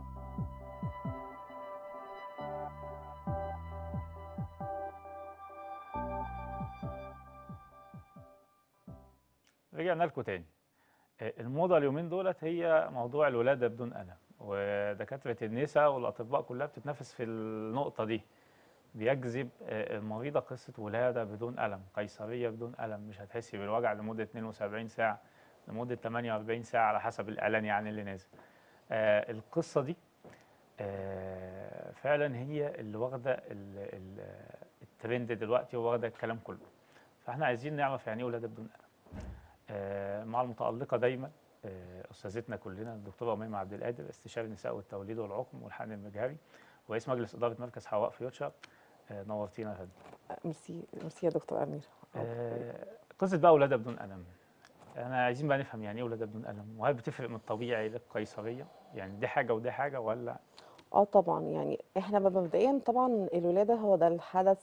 A: رجعنا لكم تاني آه، الموضة اليومين دولت هي موضوع الولادة بدون ألم ودكاترة النساء والأطباء كلها بتتنافس في النقطة دي بيجذب آه، المريضة قصة ولادة بدون ألم قيصرية بدون ألم مش هتحسي بالوجع لمدة 72 ساعة لمدة 48 ساعة على حسب الإعلان يعني اللي نازل آه، القصة دي آه، فعلا هي اللي واخدة ال- ال- الترند دلوقتي وواخدة الكلام كله فاحنا عايزين نعرف يعني ايه ولادة بدون ألم آه، مع المتألقة دايما آه، أستاذتنا كلنا الدكتورة أميمة عبد القادر استشاري النساء والتوليد والعقم والحقن المجهري ورئيس مجلس إدارة مركز حواء فيوتشر آه، نورتينا يا فندم
E: ميرسي ميرسي يا دكتور أمير
A: آه، قصة بقى ولادة بدون ألم أنا عايزين بقى نفهم يعني إيه ولادة بدون ألم وهل بتفرق من الطبيعي للقيصرية يعني دي حاجة ودي حاجة ولا
E: اه طبعا يعني احنا مبدئيا طبعا الولادة هو ده الحدث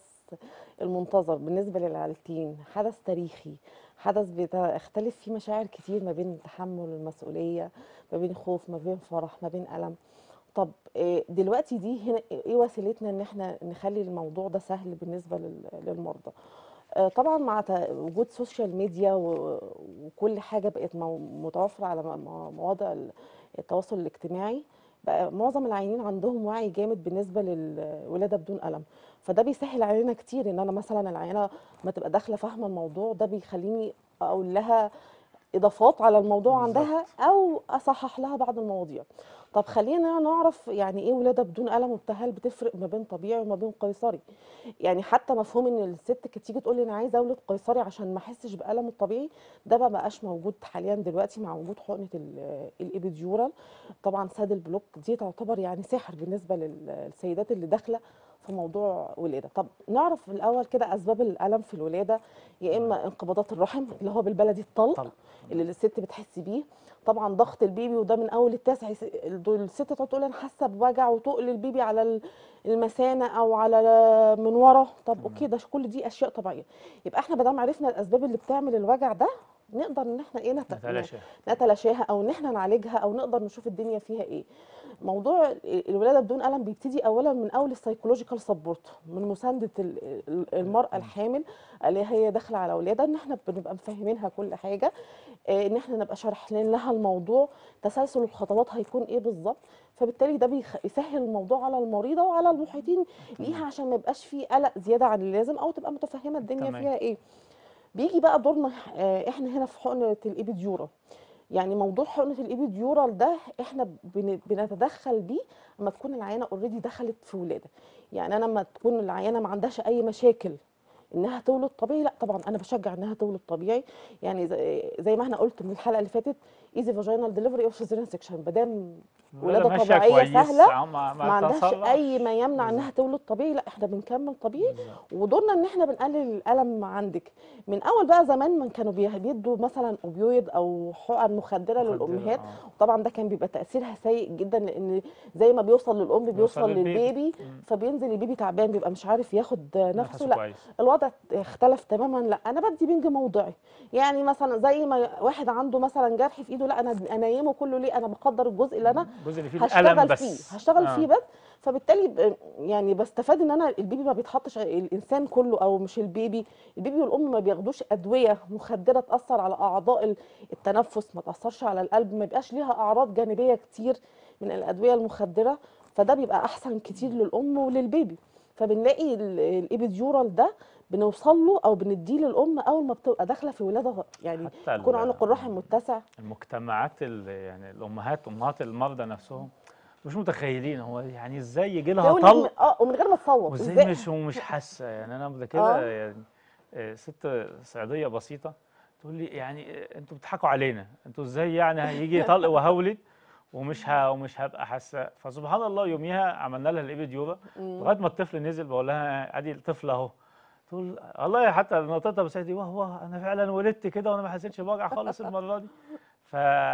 E: المنتظر بالنسبة للعائلتين حدث تاريخي حدث بيختلف فيه مشاعر كتير ما بين تحمل المسؤولية ما بين خوف ما بين فرح ما بين ألم طب إيه دلوقتي دي هنا ايه وسيلتنا ان احنا نخلي الموضوع ده سهل بالنسبة لل- للمرضى آه، طبعا مع ت- وجود سوشيال ميديا و- وكل حاجة بقت مو- متوفرة على م- م- مواضع ال- التواصل الاجتماعي بقى معظم العيانين عندهم وعي جامد بالنسبة للولادة بدون ألم فده بيسهل علينا كتير ان انا مثلا العيانة ما تبقى داخلة فاهمة الموضوع ده بيخليني اقول لها اضافات على الموضوع
A: بالظبط.
E: عندها او اصحح لها بعض المواضيع طب خلينا نعرف يعني ايه ولاده بدون الم وبتهل بتفرق ما بين طبيعي وما بين قيصري يعني حتى مفهوم ان الست كانت تيجي تقول لي انا عايزه اولد قيصري عشان ما احسش بالم الطبيعي ده ما بقاش موجود حاليا دلوقتي مع وجود حقنه ال- الابيديورال طبعا ساد البلوك دي تعتبر يعني سحر بالنسبه لل- للسيدات اللي داخله في موضوع ولاده طب نعرف الاول كده اسباب الالم في الولاده يا اما انقباضات الرحم اللي هو بالبلدي الطلق
A: طلق.
E: اللي الست بتحس بيه طبعا ضغط البيبي وده من اول التاسع يس- دول الست تقعد تقول انا حاسه بوجع وتقل البيبي على ال- المثانه او على من ورا طب
A: تمام.
E: اوكي ده كل دي اشياء طبيعيه يبقى احنا ما دام عرفنا الاسباب اللي بتعمل الوجع ده نقدر ان احنا ايه نت-
A: نتلاشى
E: نتلاشاها او ان احنا نعالجها او نقدر نشوف الدنيا فيها ايه موضوع الولاده بدون الم بيبتدي اولا من اول السايكولوجيكال سبورت من مسانده ال- ال- المراه الحامل اللي هي داخله على ولادها ان احنا بنبقى مفهمينها كل حاجه آه، ان احنا نبقى شارحين لها الموضوع تسلسل الخطوات هيكون ايه بالظبط فبالتالي ده بيخ- يسهل الموضوع على المريضه وعلى المحيطين ليها عشان ما يبقاش فيه قلق زياده عن اللازم او تبقى متفهمه الدنيا
A: تمام.
E: فيها ايه بيجي بقى دورنا آه، احنا هنا في حقنه الابيديورال يعني موضوع حقنه الابيديورال ده احنا بن- بنتدخل بيه لما تكون العيانه اوريدي دخلت في ولاده يعني انا لما تكون العيانه ما عندهاش اي مشاكل انها تولد طبيعي لا طبعا انا بشجع انها تولد طبيعي يعني زي, زي ما احنا قلت من الحلقه اللي فاتت ايزي فاجينال ديليفري اوف سيزيريان سكشن ما دام ولاده
A: ماشية
E: طبيعيه
A: كويس،
E: سهله
A: أهو ما,
E: ما عندهاش
A: تصرفش.
E: اي ما يمنع
A: بالظبط.
E: انها تولد طبيعي لا احنا بنكمل طبيعي
A: بالظبط.
E: ودورنا ان احنا بنقلل الالم عندك من اول بقى زمان من كانوا بيه- بيدوا مثلا اوبيويد او حقن مخدره
A: مخدرة،
E: للامهات
A: آه.
E: طبعا ده كان بيبقى تاثيرها سيء جدا لان زي ما بيوصل للام
A: بيوصل
E: بيوصل
A: للبيبي.
E: للبيبي
A: مم.
E: فبينزل البيبي تعبان بيبقى مش عارف ياخد نفسه
A: نفسه
E: لا
A: كويس
E: الوضع اختلف تماما لا انا بدي بنج موضعي يعني مثلا زي ما واحد عنده مثلا جرح في ايده لا انا انيمه كله ليه انا بقدر الجزء اللي انا
A: الجزء اللي فيه الألم
E: هشتغل
A: بس
E: فيه هشتغل
A: آه.
E: فيه بس فبالتالي ب- يعني بستفاد ان انا البيبي ما بيتحطش الانسان كله او مش البيبي البيبي والام ما بياخدوش ادويه مخدره تاثر على اعضاء ال- التنفس ما تاثرش على القلب ما بيبقاش ليها اعراض جانبيه كتير من الادويه المخدره فده بيبقى احسن كتير للام وللبيبي فبنلاقي ال- الابيديورال ده بنوصل له او بنديه للام اول ما بتبقى داخله في ولاده يعني
A: حتى
E: يكون
A: ال-
E: عنق الرحم متسع
A: المجتمعات ال- يعني الامهات امهات المرضى نفسهم مش متخيلين هو يعني ازاي يجي لها
E: تولد
A: طلق
E: من- اه ومن غير ما تصوت
A: وازاي مش ومش حاسه يعني انا قبل كده
E: آه.
A: يعني آه، ست صعيديه بسيطه تقول لي يعني آه، انتوا بتضحكوا علينا انتوا ازاي يعني هيجي طلق وهولد ومش ه... ومش هبقى حاسه فسبحان الله يوميها عملنا لها الابيديورا
E: مم.
A: لغايه ما الطفل نزل بقول لها ادي الطفل اهو تقول والله حتى نطيتها بس دي واه واه انا فعلا ولدت كده وانا ما حسيتش بوجع خالص المره دي ف...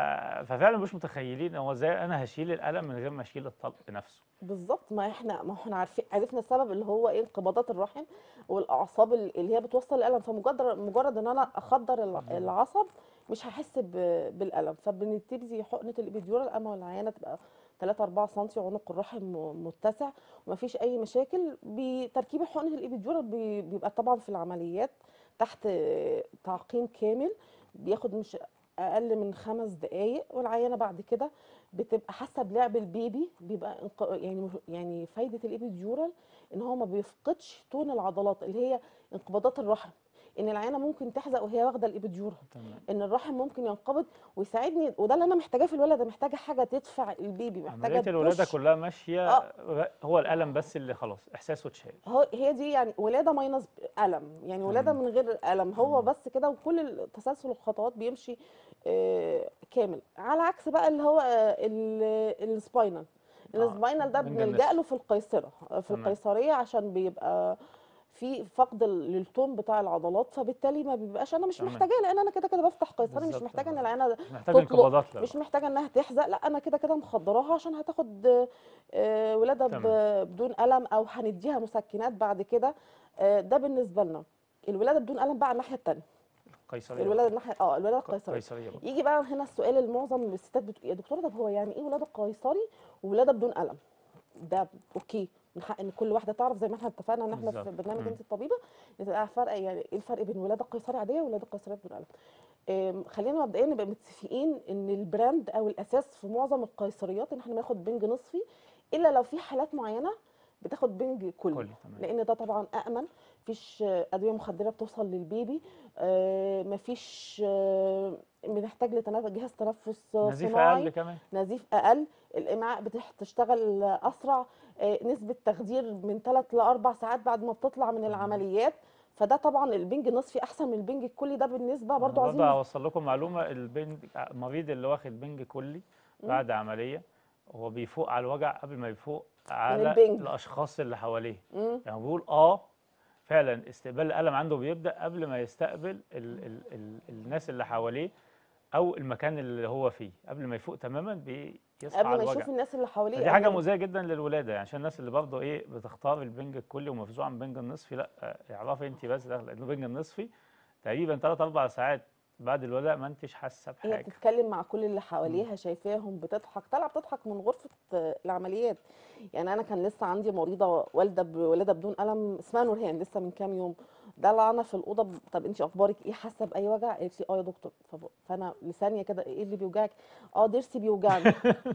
A: ففعلا مش متخيلين هو ازاي انا هشيل الالم من غير ما اشيل الطلق نفسه
E: بالظبط ما احنا ما احنا عارفين عرفنا السبب اللي هو ايه انقباضات الرحم والاعصاب ال- اللي هي بتوصل الالم فمجرد مجرد ان انا اخدر الع- العصب مش هحس ب- بالالم فبنبتدي حقنه الابيديورال اما والعيانه تبقى 3 4 سم عنق الرحم م- متسع ومفيش اي مشاكل بتركيب حقنه الابيديورال بي- بيبقى طبعا في العمليات تحت تعقيم كامل بياخد مش اقل من خمس دقائق والعيانه بعد كده بتبقى حاسه بلعب البيبي بيبقى انق- يعني يعني فايده الابيديورال ان هو ما بيفقدش تون العضلات اللي هي انقباضات الرحم ان العيانه ممكن تحزق وهي واخده الابيديورال
A: تمام
E: ان الرحم ممكن ينقبض ويساعدني وده اللي انا محتاجاه في الولاده محتاجه حاجه تدفع البيبي محتاجه
A: عمليه الولاده
E: تبوش.
A: كلها ماشيه
E: آه.
A: غ- هو الالم بس اللي خلاص احساسه اتشال
E: هو هي دي يعني ولاده ماينس الم يعني ولاده
A: مم.
E: من غير الم هو
A: مم.
E: بس كده وكل تسلسل الخطوات بيمشي آه، كامل على عكس بقى اللي هو السباينال
A: آه،
E: السباينال ده
A: من
E: بنلجا
A: جنس.
E: له في القيصره في
A: تمام.
E: القيصريه عشان بيبقى في فقد ال- للتون بتاع العضلات فبالتالي ما بيبقاش انا مش
A: تمام.
E: محتاجاه لان انا كده كده بفتح قيصري مش
A: بالظبط،
E: محتاجه ان
A: آه.
E: العينه
A: مش محتاج
E: تطلق،
A: انقباضات لا
E: مش محتاجه انها تحزق لا انا كده كده مخدراها عشان هتاخد آه، ولاده ب-
A: تمام.
E: بدون الم او هنديها مسكنات بعد كده آه، ده بالنسبه لنا الولاده بدون الم بقى على الناحيه الثانيه
A: قيصريه
E: الولاده الناحيه اه الولاده
A: ق-
E: القيصريه
A: قيصريه بقى.
E: يجي بقى هنا السؤال اللي معظم الستات بتقول يا دكتوره طب هو يعني ايه ولاده قيصري وولاده بدون الم ده اوكي من حق ان كل واحده تعرف زي ما احنا اتفقنا ان احنا في
A: بالظبط.
E: برنامج
A: مم.
E: انت الطبيبه تبقى فرق يعني ايه الفرق بين ولاده قيصري عاديه وولاده قيصريه بدون الم أم، خلينا مبدئيا نبقى متفقين ان البراند او الاساس في معظم القيصريات ان احنا بناخد بنج نصفي الا لو في حالات معينه بتاخد بنج كلي
A: كلي تمام
E: لان ده طبعا امن مفيش آه، ادويه مخدره بتوصل للبيبي آه، مفيش آه، بنحتاج لتنفس جهاز تنفس آه،
A: نزيف
E: صناعي
A: اقل كمان
E: نزيف اقل الامعاء بتشتغل اسرع آه، نسبه تخدير من 3 ل 4 ساعات بعد ما بتطلع من العمليات فده طبعا البنج النصفي احسن من البنج الكلي ده بالنسبه برضو
A: أنا
E: عايزين
A: برضه هوصل لكم معلومه البنج المريض اللي واخد بنج كلي
E: مم.
A: بعد عمليه هو بيفوق على الوجع قبل ما يفوق على
E: البنج.
A: الاشخاص اللي حواليه
E: مم.
A: يعني بيقول اه فعلا استقبال الالم عنده بيبدا قبل ما يستقبل ال ال ال الناس اللي حواليه او المكان اللي هو فيه قبل ما يفوق تماما بيصحى
E: قبل
A: على
E: ما
A: الوجع
E: يشوف الناس اللي حواليه
A: فدي حاجه
E: قبل-
A: مؤذيه جدا للولاده يعني عشان الناس اللي برضه ايه بتختار البنج الكلي ومفزوعه من البنج النصفي لا آه، اعرفي انت بس ده لانه البنج النصفي تقريبا 3 4 ساعات بعد الولاده ما انتش حاسه
E: هي
A: بحاجه
E: بتتكلم مع كل اللي حواليها شايفاهم بتضحك طالعه بتضحك من غرفه آه، العمليات يعني انا كان لسه عندي مريضه والده بولاده بدون الم اسمها نورهان لسه من كام يوم دلعنا في الاوضه ب- طب انت اخبارك ايه حاسه باي وجع قالت لي اه يا دكتور فب- فانا لثانيه كده ايه اللي بيوجعك اه ضرسي بيوجعني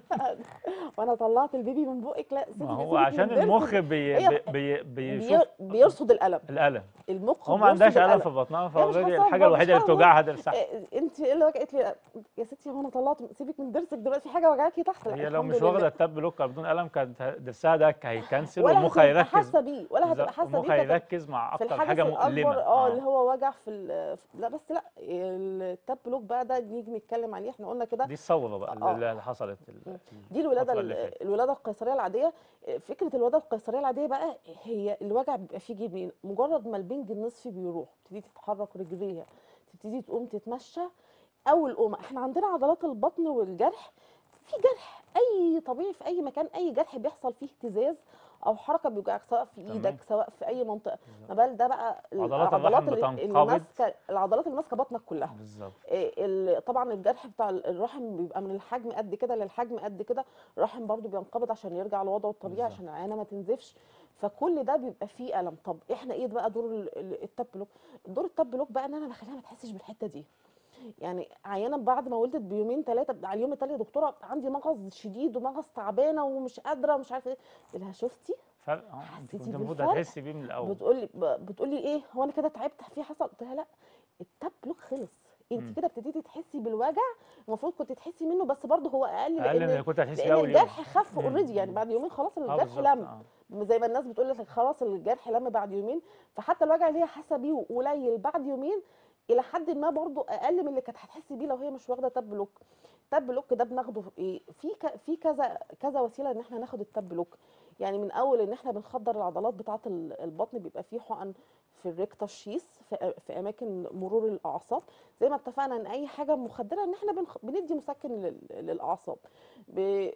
E: وانا طلعت البيبي من بقك لا سيبي
A: ما هو
E: سيبك من
A: عشان
E: الضرس.
A: المخ بي
E: هي
A: بي بي
E: بي-
A: بيشوف
E: بيرصد الالم
A: الالم
E: المخ
A: هو ما عندهاش
E: بيرصد
A: الم في بطنها
E: مش
A: فاوريدي
E: حاسة
A: الحاجه
E: بمش
A: الوحيده اللي
E: فاهمة.
A: بتوجعها ضرسها
E: إيه، انت ايه اللي وجعت لي يا ستي هو انا طلعت سيبك من ضرسك دلوقتي في حاجه وجعاكي تحت لا
A: هي لو
E: الحمد
A: مش واخده
E: لله.
A: التاب لوك بدون الم كانت ضرسها ده هيكنسل
E: ولا
A: والمخ
E: هتبقى
A: هيركز
E: حاسه بيه ولا هتبقى
A: بالظبط،
E: حاسه
A: المخ
E: بيه كانت
A: هيركز مع
E: في
A: اكتر
E: الحدث
A: حاجه
E: الاكبر
A: مؤلمه
E: اه اللي هو وجع في ال- لا بس لا التاب بلوك بقى ده نيجي نتكلم عليه احنا قلنا كده
A: دي الثوره بقى
E: آه.
A: اللي اللي حصلت ال-
E: دي الولاده
A: الفترة اللي
E: ال-
A: فاتت.
E: الولاده القيصريه العاديه فكره الولاده القيصريه العاديه بقى هي الوجع بيبقى فيه جيب مجرد ما البنج النصفي بيروح تبتدي تتحرك رجليها تبتدي تقوم تتمشى اول قومه احنا عندنا عضلات البطن والجرح في جرح اي طبيعي في اي مكان اي جرح بيحصل فيه اهتزاز او حركه بيوجعك سواء في
A: تمام.
E: ايدك سواء في اي منطقه ما بال ده بقى
A: عضلات الرحم
E: العضلات اللي- اللي
A: بتنقبض.
E: ماسكه العضلات اللي ماسكه بطنك كلها
A: بالظبط
E: إيه ال- طبعا الجرح بتاع الرحم بيبقى من الحجم قد كده للحجم قد كده الرحم برضو بينقبض عشان يرجع لوضعه الطبيعي
A: بالظبط.
E: عشان العيانه ما تنزفش فكل ده بيبقى فيه الم طب احنا ايه بقى دور ال- ال- التاب بلوك دور التاب بلوك بقى ان انا بخليها ما تحسش بالحته دي يعني عيانه بعد ما ولدت بيومين ثلاثه على اليوم التالت يا دكتوره عندي مغص شديد ومغص تعبانه ومش قادره ومش عارفه ايه قلت لها شفتي
A: فرق اه انت
E: حسيتي
A: كنت المفروض
E: بالفرق؟
A: هتحسي بيه من الاول
E: بتقولي بتقولي ايه هو انا كده تعبت في حصل قلت لها لا التاب بلوك خلص
A: مم.
E: انت كده ابتديتي تحسي بالوجع المفروض كنت تحسي منه بس برضه هو اقل
A: اقل من
E: لان
A: اللي كنت هتحسي بيه
E: لان
A: اول يوم
E: الجرح خف
A: مم.
E: اوريدي يعني بعد يومين خلاص
A: اه
E: الجرح
A: بالظبط
E: لم
A: اه
E: زي ما الناس بتقول لك خلاص الجرح لم بعد يومين فحتى الوجع اللي هي حاسه بيه قليل بعد يومين الى حد ما برضه اقل من اللي كانت هتحسي بيه لو هي مش واخده تاب بلوك تاب بلوك ده بناخده في ايه في ك... في كذا كذا وسيله ان احنا ناخد التاب بلوك يعني من اول ان احنا بنخدر العضلات بتاعه ال- البطن بيبقى فيه حقن في الريكتا شيس في, في اماكن مرور الاعصاب زي ما اتفقنا ان اي حاجه مخدره ان احنا بنخ... بندي مسكن لل... للاعصاب ب...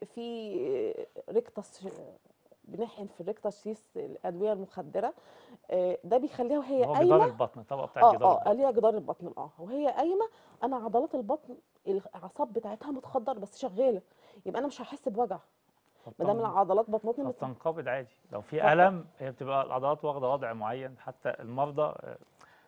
E: في ريكتاس بنحقن في الريكتاس شيس الادويه المخدره آه، ده بيخليها وهي
A: هو
E: قايمه
A: جدار البطن الطبقه بتاعت
E: اه
A: جدار
E: اه
A: البطن
E: ليها جدار البطن اه وهي قايمه انا عضلات البطن الاعصاب بتاعتها متخدر بس شغاله يبقى انا مش هحس بوجع ما دام
A: فبتن-
E: العضلات بطنتي مت...
A: فبتنقبض عادي لو في
E: فبت-
A: الم هي بتبقى العضلات واخده وضع معين حتى المرضى آه،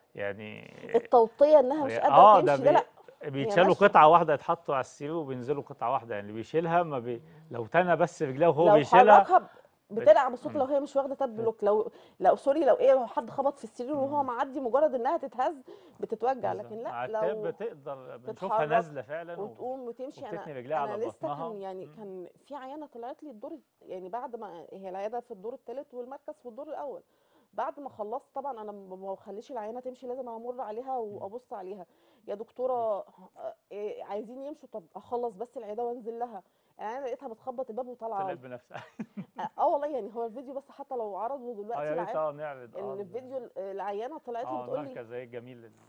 A: يعني
E: التوطيه انها مش قادره
A: اه ده
E: تمشي ده لا
A: بي... بيتشالوا
E: ماشية.
A: قطعه واحده يتحطوا على السرير وبينزلوا قطعه واحده يعني اللي بيشيلها ما بي... لو تنى بس رجليه وهو
E: لو
A: بيشيلها
E: حركها بتلعب بصوت
A: مم.
E: لو هي مش واخده تاب بلوك لو لو سوري لو ايه لو حد خبط في السرير وهو
A: مم.
E: معدي مجرد انها تتهز بتتوجع
A: بالظبط.
E: لكن
A: مع
E: لا
A: التاب
E: لو
A: بتقدر بنشوفها
E: تتحرك
A: نازله فعلا و...
E: وتقوم وتمشي انا
A: وبتثني رجليها على
E: انا لسه
A: بطنها
E: كان يعني
A: مم.
E: كان في عيانه طلعت لي الدور يعني بعد ما هي العياده في الدور الثالث والمركز في الدور الاول بعد ما خلصت طبعا انا ما ما بخليش العيانه تمشي لازم امر عليها وابص عليها يا دكتوره آه، إيه عايزين يمشوا طب اخلص بس العياده وانزل لها يعني انا لقيتها بتخبط الباب وطالعه
A: طلعت بنفسها
E: اه والله يعني هو الفيديو بس حتى لو عرضه
A: اه
E: دلوقتي
A: يا ريت
E: العيان
A: اه نعرض اه ال-
E: الفيديو ال- العيانه طلعت لي
A: اه
E: بتقول لي
A: المركز ايه الجميل ال-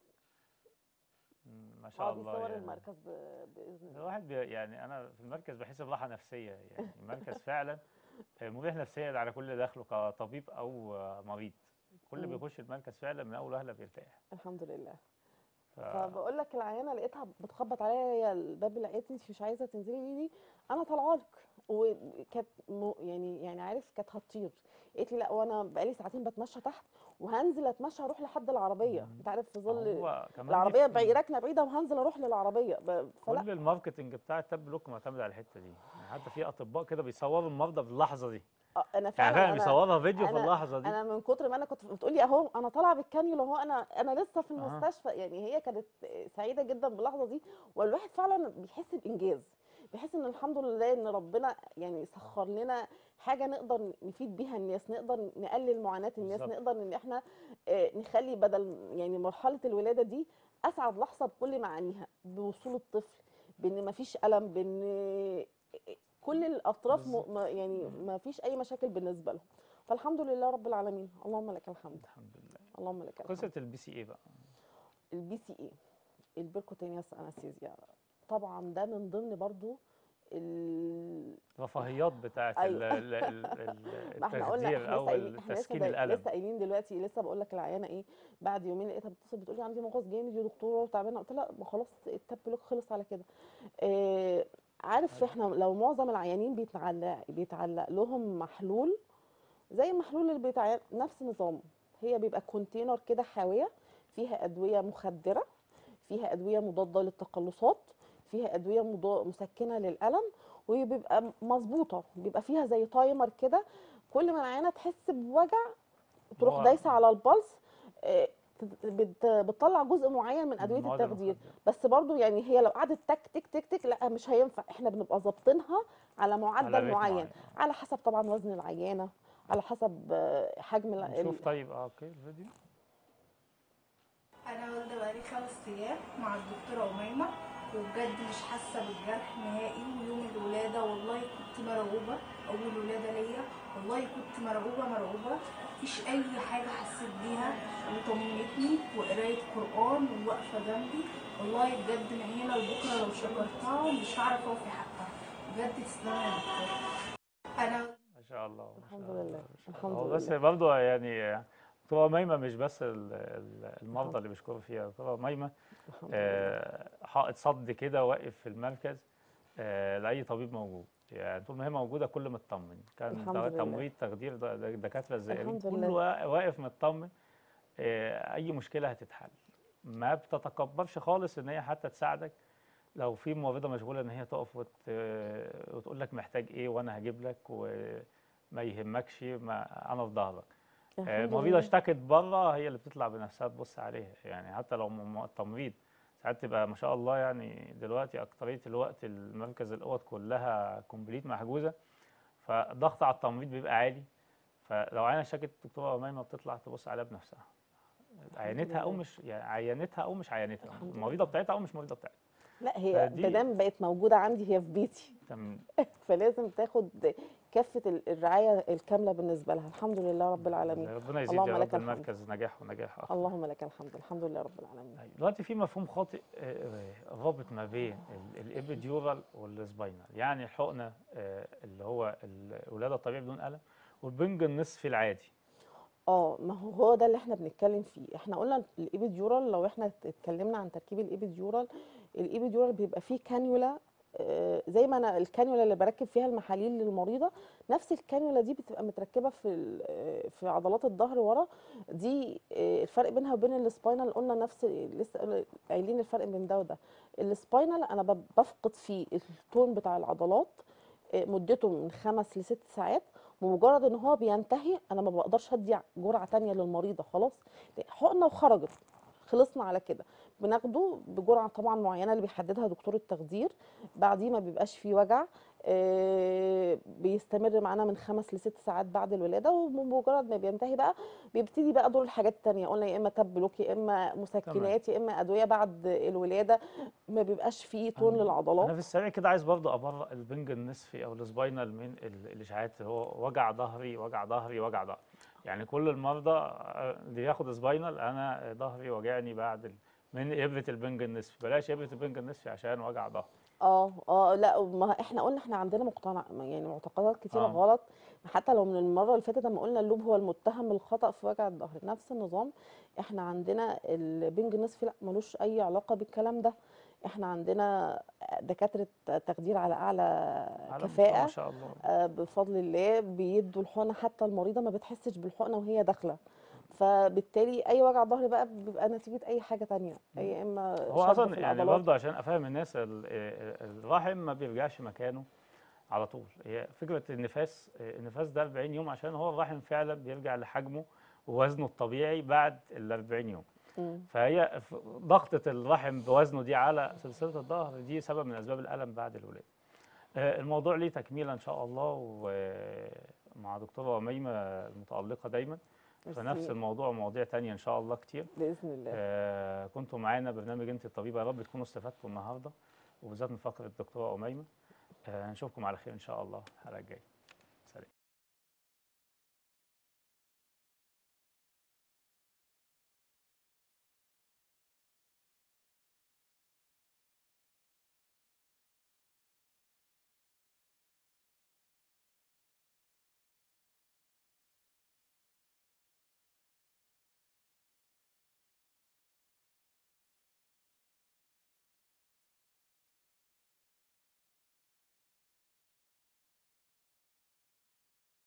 A: مم، ما
E: اه
A: شاء الله
E: بيصور
A: يعني
E: المركز ب- باذن الله
A: الواحد بي يعني انا في المركز بحس براحه نفسيه يعني المركز فعلا مريح نفسيا على كل داخله كطبيب او مريض كل اللي
E: مم.
A: بيخش المركز فعلا من اول وهله بيرتاح
E: الحمد لله
A: ف...
E: فبقول لك العيانه لقيتها بتخبط عليا هي الباب لقيت انت مش عايزه تنزلي لي دي انا طالعه لك وكانت م- يعني يعني عارف كانت هتطير قالت لي لا وانا بقالي ساعتين بتمشى تحت وهنزل اتمشى اروح لحد العربيه
A: مم.
E: انت عارف في ظل
A: هو كمان دي
E: العربيه
A: في-
E: بعي- راكنه بعيده وهنزل اروح للعربيه ب- فلا
A: كل الماركتنج بتاع التاب بلوك معتمد على الحته دي يعني حتى في اطباء كده بيصوروا المرضى في اللحظه دي
E: آه، انا
A: يعني
E: فعلا
A: فعلا
E: انا
A: بيصورها فيديو في
E: أنا-
A: اللحظه دي
E: انا من كتر ما انا كنت بتقولي اهو انا طالعه بالكانيولا اهو انا انا لسه في
A: أها.
E: المستشفى يعني هي كانت سعيده جدا باللحظه دي والواحد فعلا بيحس بانجاز بيحس ان الحمد لله ان ربنا يعني سخر لنا حاجه نقدر نفيد بيها الناس نقدر نقلل معاناه الناس
A: بالظبط.
E: نقدر ان احنا آه، نخلي بدل يعني مرحله الولاده دي اسعد لحظه بكل معانيها بوصول الطفل بان مفيش الم بان كل الاطراف
A: بالظبط.
E: م... ما- يعني ما فيش اي مشاكل بالنسبه لهم فالحمد لله رب العالمين اللهم لك الحمد
A: الحمد لله
E: اللهم لك
A: قصه
E: الحمد
A: البي سي اي بقى
E: البي سي اي البيركوتينيوس انستيزيا طبعا ده من ضمن برضو ال...
A: الرفاهيات بتاعت
E: أيوة.
A: ال- ال- ال- ال-
E: ما احنا قلنا
A: التخدير
E: احنا
A: او
E: لسه قايلين احنا لسه
A: تسكين
E: دا-
A: الالم
E: لسه قايلين دلوقتي لسه بقول لك العيانه ايه بعد يومين لقيتها بتتصل بتقول لي عندي مغص جامد يا دكتوره وتعبانه قلت لها ما خلاص التاب بلوك خلص على كده آه عارف
A: أيوة.
E: احنا لو معظم العيانين بيتعلق بيتعلق لهم محلول زي المحلول اللي بيتعلق نفس نظامه هي بيبقى كونتينر كده حاويه فيها ادويه مخدره فيها ادويه مضاده للتقلصات فيها ادويه مضا- مسكنه للالم وبيبقى مظبوطه بيبقى فيها زي تايمر كده كل ما العيانه تحس بوجع تروح
A: هو-
E: دايسه على البلس آه، بت- بتطلع جزء معين من ادويه
A: المواد
E: التخدير
A: المخدرة.
E: بس برضو يعني هي لو قعدت تك تك تك تك لا مش هينفع احنا بنبقى ظابطينها على
A: على
E: معدل
A: ريت
E: معين على حسب طبعا وزن العيانه على حسب آه، حجم ال-
A: نشوف
E: ال-
A: طيب اه اوكي الفيديو
F: انا والده بقالي خمس ايام مع الدكتوره اميمه وبجد مش حاسه بالجرح نهائي ويوم الولاده والله كنت مرعوبه اول ولاده ليا والله كنت مرعوبه مرعوبه مفيش اي حاجه حسيت بيها وطمنتني وقرايه قران وواقفه جنبي والله بجد من هنا لبكره لو شكرتها مش هعرف اوفي حقها بجد تسلمي يا دكتوره انا
A: ما شاء الله ما
E: الحمد
A: شاء
E: لله،
A: الله، ما شاء
E: الحمد
A: الله. هو بس
E: لله.
A: برضه يعني دكتوره ميمه مش بس ال- ال- المرضى اللي بيشكروا فيها دكتوره ميمه
E: الحمد لله
A: آه، حائط صد كده واقف في المركز آه، لاي طبيب موجود يعني طول ما هي موجوده كل مطمن كان
E: الحمد
A: ده
E: لله.
A: تمريض تخدير ده- ده- دكاتره الزائرين
E: الحمد
A: كله
E: لله.
A: وا- واقف مطمن آه، اي مشكله هتتحل ما بتتكبرش خالص ان هي حتى تساعدك لو في ممرضه مشغوله ان هي تقف وت... وتقول لك محتاج ايه وانا هجيب لك وما يهمكش ما انا في ظهرك آه،
E: الحمد
A: مريضه
E: لله.
A: اشتكت بره هي اللي بتطلع بنفسها تبص عليها يعني حتى لو م- م- تمريض ساعات تبقى ما شاء الله يعني دلوقتي اكتريه الوقت المركز الاوض كلها كومبليت محجوزه فالضغط على التمريض بيبقى عالي فلو عينها اشتكت الدكتوره ميمه بتطلع تبص عليها بنفسها عينتها او
E: لله.
A: مش يعني عينتها او مش عينتها
E: الحمد لله.
A: المريضه بتاعتها او مش المريضه بتاعتها
E: لا هي
A: فدي-
E: مادام بقت موجوده عندي هي في بيتي
A: تم-
E: فلازم تاخد كافه ال- الرعايه الكامله بالنسبه لها الحمد لله رب العالمين
A: ربنا يزيد
E: اللهم
A: يا
E: لك
A: رب
E: الحمد.
A: المركز نجاح ونجاح اكتر
E: اللهم لك الحمد الحمد لله رب العالمين
A: طيب، دلوقتي في مفهوم خاطئ آه، آه، رابط ما بين ال- الابيديورال والسباينال يعني الحقنه آه، اللي هو الولاده الطبيعيه بدون الم والبنج النصفي العادي
E: اه ما هو هو ده اللي احنا بنتكلم فيه احنا قلنا الايبيديورال لو احنا اتكلمنا عن تركيب الايبيديورال الايبيديورال بيبقى فيه كانيولا آه، زي ما انا الكانيولا اللي بركب فيها المحاليل للمريضه نفس الكانيولا دي بتبقى متركبه في ال- آه، في عضلات الظهر ورا دي آه، الفرق بينها وبين السباينال قلنا نفس لسه قل- قايلين الفرق بين ده وده السباينال انا ب- بفقد فيه التون بتاع العضلات آه، مدته من خمس لست ساعات بمجرد ان هو بينتهي انا ما بقدرش ادي جرعه تانية للمريضه خلاص حقنه وخرجت خلصنا على كده بناخده بجرعه طبعا معينه اللي بيحددها دكتور التخدير بعديه ما بيبقاش فيه وجع آه، بيستمر معانا من خمس لست ساعات بعد الولاده وبمجرد ما بينتهي بقى بيبتدي بقى دور الحاجات التانية قلنا يا اما تاب بلوك يا اما مسكنات يا اما ادويه بعد الولاده ما بيبقاش فيه طول
A: أنا-
E: للعضلات
A: انا في السريع كده عايز برضه ابرر البنج النصفي او السباينال من ال- الاشاعات هو وجع ظهري وجع ظهري وجع ظهري يعني كل المرضى آه، اللي ياخد سباينال انا ظهري وجعني بعد ال- من ابره البنج النصفي بلاش ابره البنج النصفي عشان وجع ظهر
E: اه اه لا ما احنا قلنا احنا عندنا مقتنع يعني معتقدات كتيره
A: آه.
E: غلط حتى لو من المره اللي فاتت لما قلنا اللوب هو المتهم بالخطا في وجع الظهر نفس النظام احنا عندنا البنج النصفي لا ملوش اي علاقه بالكلام ده احنا عندنا دكاتره تخدير على اعلى
A: على مستوى
E: كفاءه
A: ما شاء الله
E: آه، بفضل الله بيدوا الحقنه حتى المريضه ما بتحسش بالحقنه وهي داخله فبالتالي اي وجع ظهر بقى بيبقى نتيجه اي حاجه تانية يا اما
A: هو
E: شد
A: اصلا
E: في
A: يعني
E: العضلات
A: برضه عشان افهم الناس ال- ال- الرحم ما بيرجعش مكانه على طول هي فكره النفاس النفاس ده 40 يوم عشان هو الرحم فعلا بيرجع لحجمه ووزنه الطبيعي بعد ال 40 يوم
E: مم.
A: فهي ف- ضغطة الرحم بوزنه دي على سلسلة الظهر دي سبب من أسباب الألم بعد الولادة. آه، الموضوع ليه تكملة إن شاء الله ومع دكتورة أميمة المتألقة دايما في نفس
E: ميرسي.
A: الموضوع ومواضيع تانية إن شاء الله كتير.
E: باذن الله
A: آه، كنتوا معانا برنامج أنت الطبيبة يا رب تكونوا استفدتوا النهاردة وبالذات من فقرة الدكتورة أميمة. آه، نشوفكم على خير إن شاء الله الحلقة الجاية.